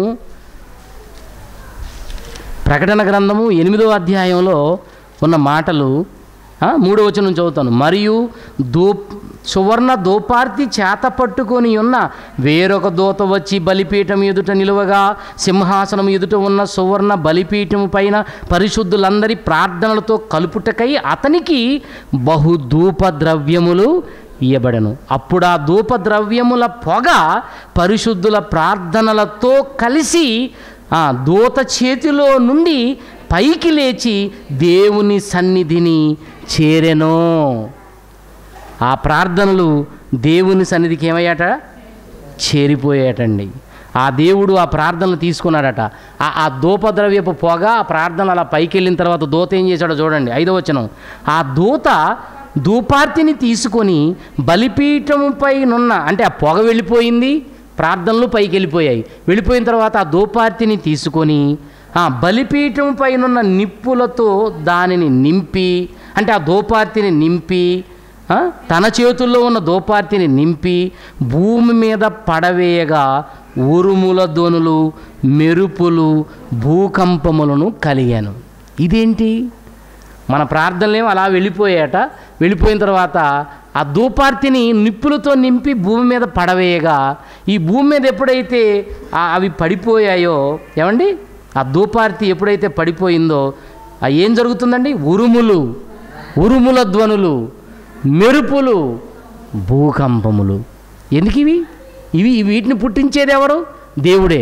ప్రకటన గ్రంథము ఎనిమిదో అధ్యాయంలో ఉన్న మాటలు ఆ, మూడో వచనం చదువుతాను మరియు దూ సువర్ణ దూపార్తి చేత పట్టుకొని ఉన్న వేరొక దూత వచ్చి బలిపీఠం ఎదుట నిలువగా సింహాసనం ఎదుట ఉన్న సువర్ణ బలిపీఠం పైన పరిశుద్ధులందరి ప్రార్థనలతో కలుపుటకై అతనికి బహు ధూప ద్రవ్యములు ఇయ్యబడను అప్పుడు ఆ ధూప ద్రవ్యముల పొగ పరిశుద్ధుల ప్రార్థనలతో కలిసి ఆ దూత చేతిలో నుండి పైకి లేచి దేవుని సన్నిధిని చేరెను ఆ ప్రార్థనలు దేవుని సన్నిధికి ఏమయ్యాట చేరిపోయాటండి ఆ దేవుడు ఆ ప్రార్థనలు తీసుకున్నాడట ఆ ఆ దూపద్రవ్యపు పొగ ఆ ప్రార్థన అలా పైకి వెళ్ళిన తర్వాత దూత ఏం చేశాడో చూడండి ఐదో వచనం ఆ దూత ధూపార్తిని తీసుకొని బలిపీఠముపై నున్న అంటే ఆ పొగ వెళ్ళిపోయింది ప్రార్థనలు పైకి వెళ్ళిపోయాయి వెళ్ళిపోయిన తర్వాత ఆ ధూపార్తిని తీసుకొని ఆ బలిపీఠం పైనున్న నిప్పులతో దానిని నింపి అంటే ఆ ధూపార్తిని నింపి ఆ, తన చేతుల్లో ఉన్న దోపార్తిని నింపి భూమి మీద పడవేయగా ఉరుముల ధ్వనులు మెరుపులు భూకంపములను కలిగాను ఇదేంటి మన ప్రార్థనలేమో అలా వెళ్ళిపోయాట వెళ్ళిపోయిన తర్వాత ఆ ధూపార్తిని నిప్పులతో నింపి భూమి మీద పడవేయగా ఈ భూమి మీద ఎప్పుడైతే ఆ- అవి పడిపోయాయో ఏమండి ఆ ధూపార్తి ఎప్పుడైతే పడిపోయిందో ఆ ఏం జరుగుతుందండి ఉరుములు ఉరుముల ధ్వనులు మెరుపులు భూకంపములు ఎందుకు ఇవి ఇవి వీటిని పుట్టించేది ఎవరు దేవుడే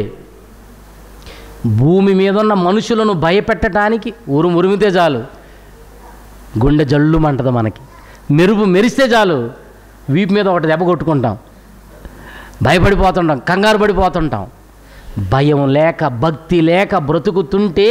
భూమి మీద ఉన్న మనుషులను భయపెట్టడానికి ఉరు ఉరిమితే చాలు గుండె జల్లుమంటది మనకి మెరుపు మెరిస్తే చాలు వీపు మీద ఒకటి దెబ్బ కొట్టుకుంటాం భయపడిపోతుంటాం కంగారు పడిపోతుంటాం భయం లేక భక్తి లేక బ్రతుకుతుంటే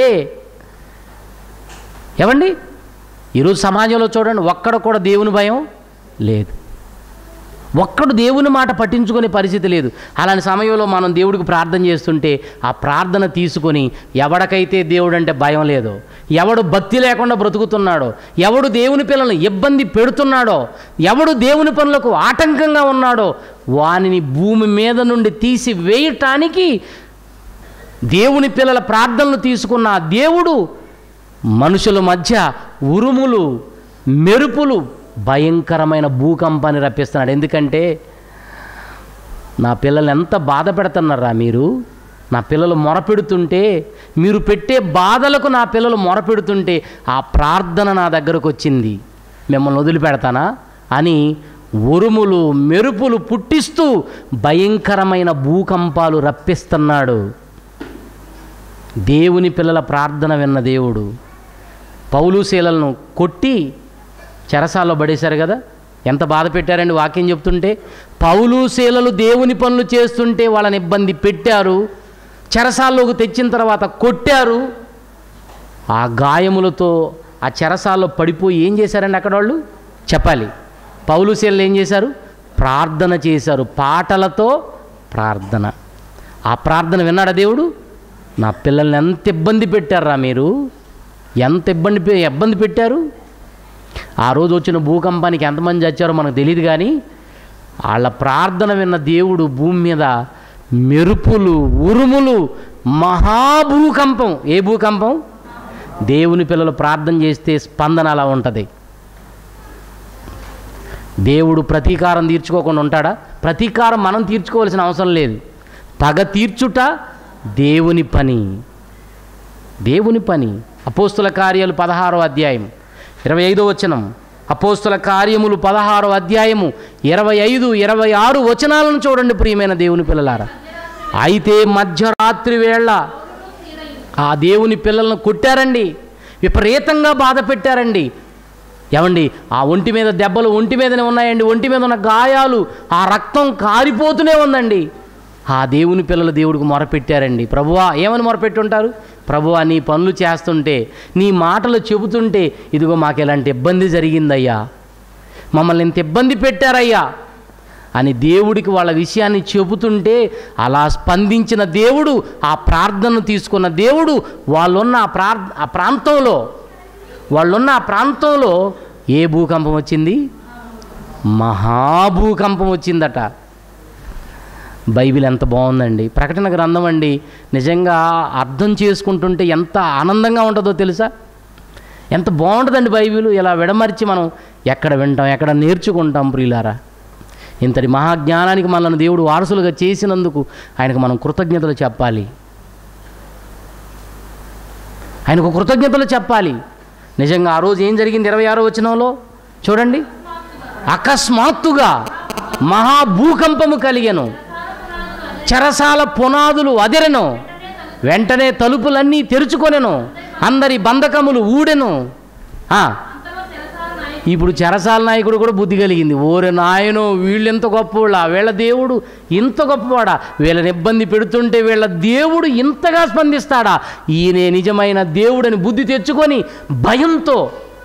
ఏమండి ఈరోజు సమాజంలో చూడండి ఒక్కడ కూడా దేవుని భయం లేదు ఒక్కడు దేవుని మాట పట్టించుకునే పరిస్థితి లేదు అలాంటి సమయంలో మనం దేవుడికి ప్రార్థన చేస్తుంటే ఆ ప్రార్థన తీసుకొని ఎవడికైతే దేవుడు అంటే భయం లేదో ఎవడు భక్తి లేకుండా బ్రతుకుతున్నాడో ఎవడు దేవుని పిల్లలను ఇబ్బంది పెడుతున్నాడో ఎవడు దేవుని పనులకు ఆటంకంగా ఉన్నాడో వానిని భూమి మీద నుండి తీసి వేయటానికి దేవుని పిల్లల ప్రార్థనలు తీసుకున్న ఆ దేవుడు మనుషుల మధ్య ఉరుములు మెరుపులు భయంకరమైన భూకంపాన్ని రప్పిస్తున్నాడు ఎందుకంటే నా పిల్లల్ని ఎంత బాధ పెడుతున్నారా మీరు నా పిల్లలు మొరపెడుతుంటే మీరు పెట్టే బాధలకు నా పిల్లలు మొరపెడుతుంటే ఆ ప్రార్థన నా దగ్గరకు వచ్చింది మిమ్మల్ని వదిలిపెడతానా అని ఉరుములు మెరుపులు పుట్టిస్తూ భయంకరమైన భూకంపాలు రప్పిస్తున్నాడు దేవుని పిల్లల ప్రార్థన విన్న దేవుడు పౌలుశీలను కొట్టి చెరసాల్లో పడేశారు కదా ఎంత బాధ పెట్టారండి వాక్యం చెప్తుంటే పౌలుశీలలు దేవుని పనులు చేస్తుంటే వాళ్ళని ఇబ్బంది పెట్టారు చెరసాల్లోకి తెచ్చిన తర్వాత కొట్టారు ఆ గాయములతో ఆ చెరసాల్లో పడిపోయి ఏం చేశారండి అక్కడ వాళ్ళు చెప్పాలి పౌలుశీలలు ఏం చేశారు ప్రార్థన చేశారు పాటలతో ప్రార్థన ఆ ప్రార్థన విన్నాడా దేవుడు నా పిల్లల్ని ఎంత ఇబ్బంది పెట్టారా మీరు ఎంత ఇబ్బంది పె- ఇబ్బంది పెట్టారు ఆ రోజు వచ్చిన భూకంపానికి ఎంతమంది చచ్చారో మనకు తెలియదు కానీ వాళ్ళ ప్రార్థన విన్న దేవుడు భూమి మీద మెరుపులు ఉరుములు మహాభూకంపం ఏ భూకంపం దేవుని పిల్లలు ప్రార్థన చేస్తే స్పందన అలా ఉంటుంది దేవుడు ప్రతీకారం తీర్చుకోకుండా ఉంటాడా ప్రతీకారం మనం తీర్చుకోవాల్సిన అవసరం లేదు పగ తీర్చుట దేవుని పని దేవుని పని అపోస్తుల కార్యాలు పదహారో అధ్యాయం ఇరవై ఐదో వచనం అపోస్తుల కార్యములు పదహారో అధ్యాయము ఇరవై ఐదు ఇరవై ఆరు వచనాలను చూడండి ప్రియమైన దేవుని పిల్లలారా అయితే మధ్యరాత్రి వేళ ఆ దేవుని పిల్లలను కొట్టారండి విపరీతంగా బాధ పెట్టారండి ఏమండి ఆ ఒంటి మీద దెబ్బలు ఒంటి మీదనే ఉన్నాయండి ఒంటి మీద ఉన్న గాయాలు ఆ రక్తం కారిపోతూనే ఉందండి ఆ దేవుని పిల్లలు దేవుడికి మొరపెట్టారండి ప్రభువా ఏమని మొరపెట్టుంటారు ప్రభువా నీ పనులు చేస్తుంటే నీ మాటలు చెబుతుంటే ఇదిగో మాకు ఎలాంటి ఇబ్బంది జరిగిందయ్యా మమ్మల్ని ఇంత ఇబ్బంది పెట్టారయ్యా అని దేవుడికి వాళ్ళ విషయాన్ని చెబుతుంటే అలా స్పందించిన దేవుడు ఆ ప్రార్థనను తీసుకున్న దేవుడు వాళ్ళున్న ఆ ప్రార్ ఆ ప్రాంతంలో వాళ్ళున్న ఆ ప్రాంతంలో ఏ భూకంపం వచ్చింది మహాభూకంపం వచ్చిందట బైబిల్ ఎంత బాగుందండి ప్రకటన గ్రంథం అండి నిజంగా అర్థం చేసుకుంటుంటే ఎంత ఆనందంగా ఉంటుందో తెలుసా ఎంత బాగుంటుందండి బైబిల్ ఇలా విడమర్చి మనం ఎక్కడ వింటాం ఎక్కడ నేర్చుకుంటాం ప్రియులారా ఇంతటి మహాజ్ఞానానికి మనల్ని దేవుడు వారసులుగా చేసినందుకు ఆయనకు మనం కృతజ్ఞతలు చెప్పాలి ఆయనకు కృతజ్ఞతలు చెప్పాలి నిజంగా ఆ రోజు ఏం జరిగింది ఇరవై ఆరో వచనంలో చూడండి అకస్మాత్తుగా మహాభూకంపము కలిగెను చెరసాల పునాదులు అదిరెను వెంటనే తలుపులన్నీ తెరుచుకొనెను అందరి బంధకములు ఊడెను ఆ, ఇప్పుడు చెరసాల నాయకుడు కూడా బుద్ధి కలిగింది ఓరే నాయనో వీళ్ళు ఎంత గొప్పవాళ్ళ వీళ్ళ దేవుడు ఇంత గొప్పవాడా వీళ్ళని ఇబ్బంది పెడుతుంటే వీళ్ళ దేవుడు ఇంతగా స్పందిస్తాడా ఈయనే నిజమైన దేవుడని బుద్ధి తెచ్చుకొని భయంతో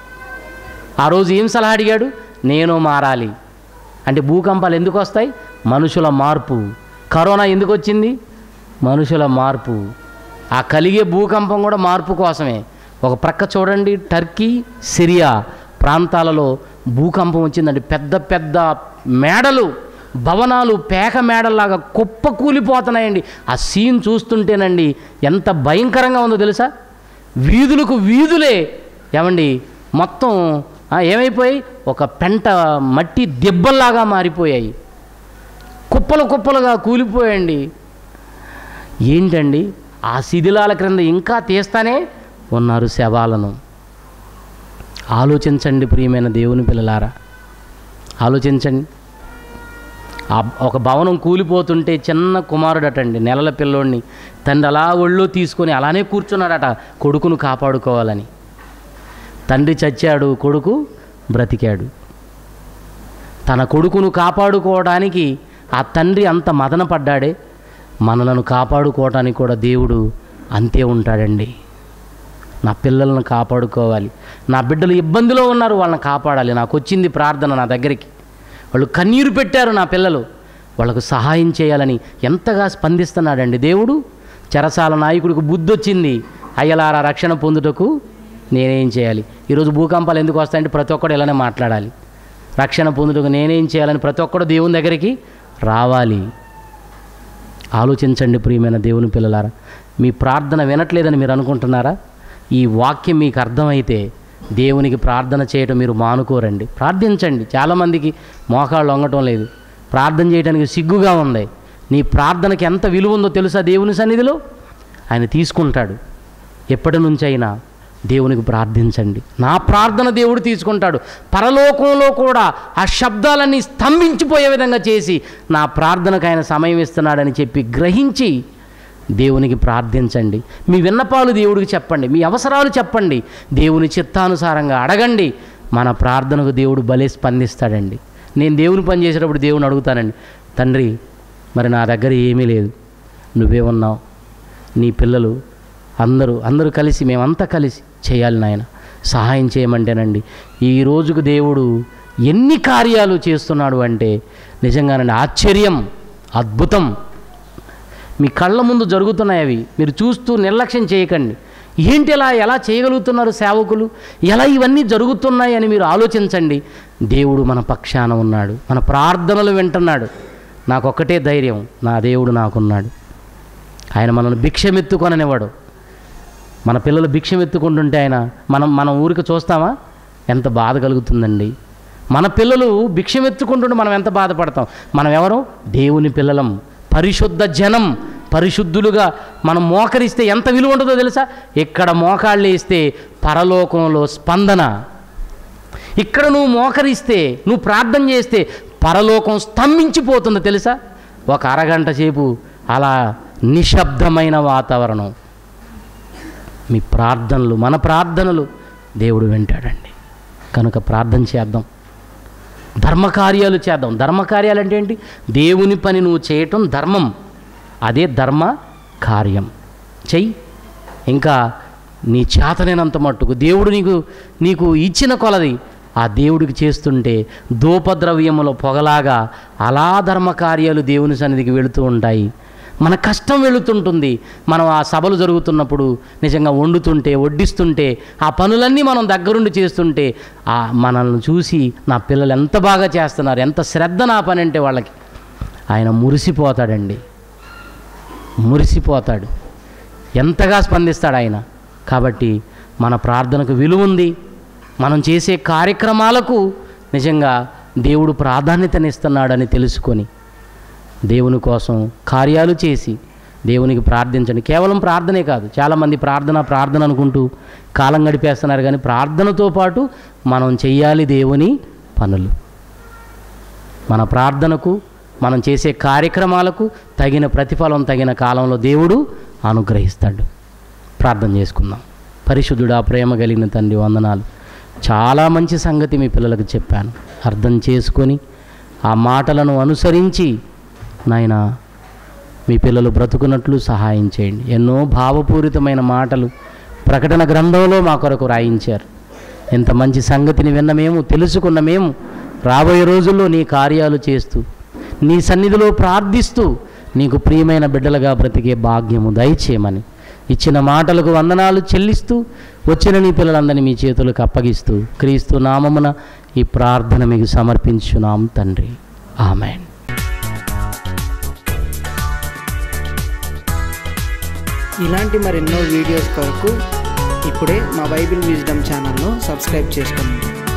ఆ రోజు ఏం సలహా అడిగాడు నేను మారాలి అంటే భూకంపాలు ఎందుకు వస్తాయి మనుషుల మార్పు కరోనా ఎందుకు వచ్చింది మనుషుల మార్పు ఆ కలిగే భూకంపం కూడా మార్పు కోసమే ఒక ప్రక్క చూడండి టర్కీ సిరియా ప్రాంతాలలో భూకంపం వచ్చిందండి పెద్ద పెద్ద మేడలు భవనాలు పేక మేడల్లాగా కుప్ప కూలిపోతున్నాయండి ఆ సీన్ చూస్తుంటేనండి ఎంత భయంకరంగా ఉందో తెలుసా వీధులకు వీధులే ఏమండి మొత్తం ఆ, ఏమైపోయాయి ఒక పెంట మట్టి దెబ్బల్లాగా మారిపోయాయి కుప్పలు కుప్పలుగా కూలిపోయండి ఏంటండి ఆ శిథిలాల క్రింద ఇంకా తీస్తానే ఉన్నారు శవాలను ఆలోచించండి ప్రియమైన దేవుని పిల్లలారా ఆలోచించండి ఆ ఒక భవనం కూలిపోతుంటే చిన్న కుమారుడటండి నెలల పిల్లోడిని తండ్రి అలా ఒళ్ళో తీసుకొని అలానే కూర్చున్నాడట కొడుకును కాపాడుకోవాలని తండ్రి చచ్చాడు కొడుకు బ్రతికాడు తన కొడుకును కాపాడుకోవడానికి ఆ తండ్రి అంత మదన పడ్డాడే మనలను కాపాడుకోవడానికి కూడా దేవుడు అంతే ఉంటాడండి నా పిల్లలను కాపాడుకోవాలి నా బిడ్డలు ఇబ్బందిలో ఉన్నారు వాళ్ళని కాపాడాలి నాకు వచ్చింది ప్రార్థన నా దగ్గరికి వాళ్ళు కన్నీరు పెట్టారు నా పిల్లలు వాళ్ళకు సహాయం చేయాలని ఎంతగా స్పందిస్తున్నాడండి దేవుడు చెరసాల నాయకుడికి బుద్ధి వచ్చింది అయ్యలారా రక్షణ పొందుటకు నేనేం చేయాలి ఈరోజు భూకంపాలు ఎందుకు వస్తాయంటే ప్రతి ఒక్కడు ఇలానే మాట్లాడాలి రక్షణ పొందుటకు నేనేం చేయాలని ప్రతి ఒక్కడు దేవుని దగ్గరికి రావాలి ఆలోచించండి ప్రియమైన దేవుని పిల్లలారా మీ ప్రార్థన వినట్లేదని మీరు అనుకుంటున్నారా ఈ వాక్యం మీకు అర్థమైతే దేవునికి ప్రార్థన చేయటం మీరు మానుకోరండి ప్రార్థించండి చాలామందికి మోకాళ్ళు వంగటం లేదు ప్రార్థన చేయడానికి సిగ్గుగా ఉంది నీ ప్రార్థనకి ఎంత విలువ ఉందో తెలుసా దేవుని సన్నిధిలో ఆయన తీసుకుంటాడు ఎప్పటి నుంచైనా దేవునికి ప్రార్థించండి నా ప్రార్థన దేవుడు తీసుకుంటాడు పరలోకంలో కూడా ఆ శబ్దాలన్నీ స్తంభించిపోయే విధంగా చేసి నా ప్రార్థనకు ఆయన సమయం ఇస్తున్నాడని చెప్పి గ్రహించి దేవునికి ప్రార్థించండి మీ విన్నపాలు దేవుడికి చెప్పండి మీ అవసరాలు చెప్పండి దేవుని చిత్తానుసారంగా అడగండి మన ప్రార్థనకు దేవుడు భలే స్పందిస్తాడండి నేను దేవుని పని చేసేటప్పుడు దేవుని అడుగుతానండి తండ్రి మరి నా దగ్గర ఏమీ లేదు నువ్వే ఉన్నావు నీ పిల్లలు అందరూ అందరూ కలిసి మేమంతా కలిసి చేయాలి నాయన సహాయం చేయమంటేనండి ఈ రోజుకు దేవుడు ఎన్ని కార్యాలు చేస్తున్నాడు అంటే నిజంగానండి ఆశ్చర్యం అద్భుతం మీ కళ్ళ ముందు జరుగుతున్నాయి అవి మీరు చూస్తూ నిర్లక్ష్యం చేయకండి ఏంటి ఎలా ఎలా చేయగలుగుతున్నారు సేవకులు ఎలా ఇవన్నీ జరుగుతున్నాయి అని మీరు ఆలోచించండి దేవుడు మన పక్షాన ఉన్నాడు మన ప్రార్థనలు వింటున్నాడు నాకొక్కటే ధైర్యం నా దేవుడు నాకున్నాడు ఆయన మనల్ని భిక్షమెత్తుకొననివాడు మన పిల్లలు భిక్షమెత్తుకుంటుంటే ఆయన మనం మనం ఊరికి చూస్తామా ఎంత బాధ కలుగుతుందండి మన పిల్లలు భిక్షమెత్తుకుంటుంటే మనం ఎంత బాధపడతాం మనం ఎవరు దేవుని పిల్లలం పరిశుద్ధ జనం పరిశుద్ధులుగా మనం మోకరిస్తే ఎంత విలువ ఉంటుందో తెలుసా ఇక్కడ మోకాళ్ళు వేస్తే పరలోకంలో స్పందన ఇక్కడ నువ్వు మోకరిస్తే నువ్వు ప్రార్థన చేస్తే పరలోకం స్తంభించిపోతుంది తెలుసా ఒక అరగంట సేపు అలా నిశ్శబ్దమైన వాతావరణం మీ ప్రార్థనలు మన ప్రార్థనలు దేవుడు వింటాడండి కనుక ప్రార్థన చేద్దాం ధర్మకార్యాలు చేద్దాం ధర్మకార్యాలు అంటే ఏంటి దేవుని పని నువ్వు చేయటం ధర్మం అదే ధర్మ కార్యం చెయ్యి ఇంకా నీ చేతనైనంత మట్టుకు దేవుడు నీకు నీకు ఇచ్చిన కొలది ఆ దేవుడికి చేస్తుంటే ధూపద్రవ్యముల పొగలాగా అలా ధర్మ కార్యాలు దేవుని సన్నిధికి వెళుతూ ఉంటాయి మన కష్టం వెళుతుంటుంది మనం ఆ సభలు జరుగుతున్నప్పుడు నిజంగా వండుతుంటే వడ్డిస్తుంటే ఆ పనులన్నీ మనం దగ్గరుండి చేస్తుంటే ఆ మనల్ని చూసి నా పిల్లలు ఎంత బాగా చేస్తున్నారు ఎంత శ్రద్ధ నా పని అంటే వాళ్ళకి ఆయన మురిసిపోతాడండి మురిసిపోతాడు ఎంతగా స్పందిస్తాడు ఆయన కాబట్టి మన ప్రార్థనకు విలువ ఉంది మనం చేసే కార్యక్రమాలకు నిజంగా దేవుడు ప్రాధాన్యతనిస్తున్నాడని తెలుసుకొని దేవుని కోసం కార్యాలు చేసి దేవునికి ప్రార్థించండి కేవలం ప్రార్థనే కాదు చాలామంది ప్రార్థన ప్రార్థన అనుకుంటూ కాలం గడిపేస్తున్నారు కానీ ప్రార్థనతో పాటు మనం చెయ్యాలి దేవుని పనులు మన ప్రార్థనకు మనం చేసే కార్యక్రమాలకు తగిన ప్రతిఫలం తగిన కాలంలో దేవుడు అనుగ్రహిస్తాడు ప్రార్థన చేసుకుందాం పరిశుద్ధుడా ప్రేమ కలిగిన తండ్రి వందనాలు చాలా మంచి సంగతి మీ పిల్లలకు చెప్పాను అర్థం చేసుకొని ఆ మాటలను అనుసరించి నాయన మీ పిల్లలు బ్రతుకున్నట్లు సహాయం చేయండి ఎన్నో భావపూరితమైన మాటలు ప్రకటన గ్రంథంలో మా కొరకు రాయించారు ఎంత మంచి సంగతిని విన్న మేము తెలుసుకున్న మేము రాబోయే రోజుల్లో నీ కార్యాలు చేస్తూ నీ సన్నిధిలో ప్రార్థిస్తూ నీకు ప్రియమైన బిడ్డలుగా బ్రతికే భాగ్యము దయచేయమని ఇచ్చిన మాటలకు వందనాలు చెల్లిస్తూ వచ్చిన నీ పిల్లలందరినీ మీ చేతులకు అప్పగిస్తూ క్రీస్తు నామమున ఈ ప్రార్థన మీకు సమర్పించున్నాం తండ్రి ఆమెన్ ఇలాంటి మరెన్నో వీడియోస్ కొరకు ఇప్పుడే మా బైబిల్ విజ్డమ్ ఛానల్ను సబ్స్క్రైబ్ చేసుకోండి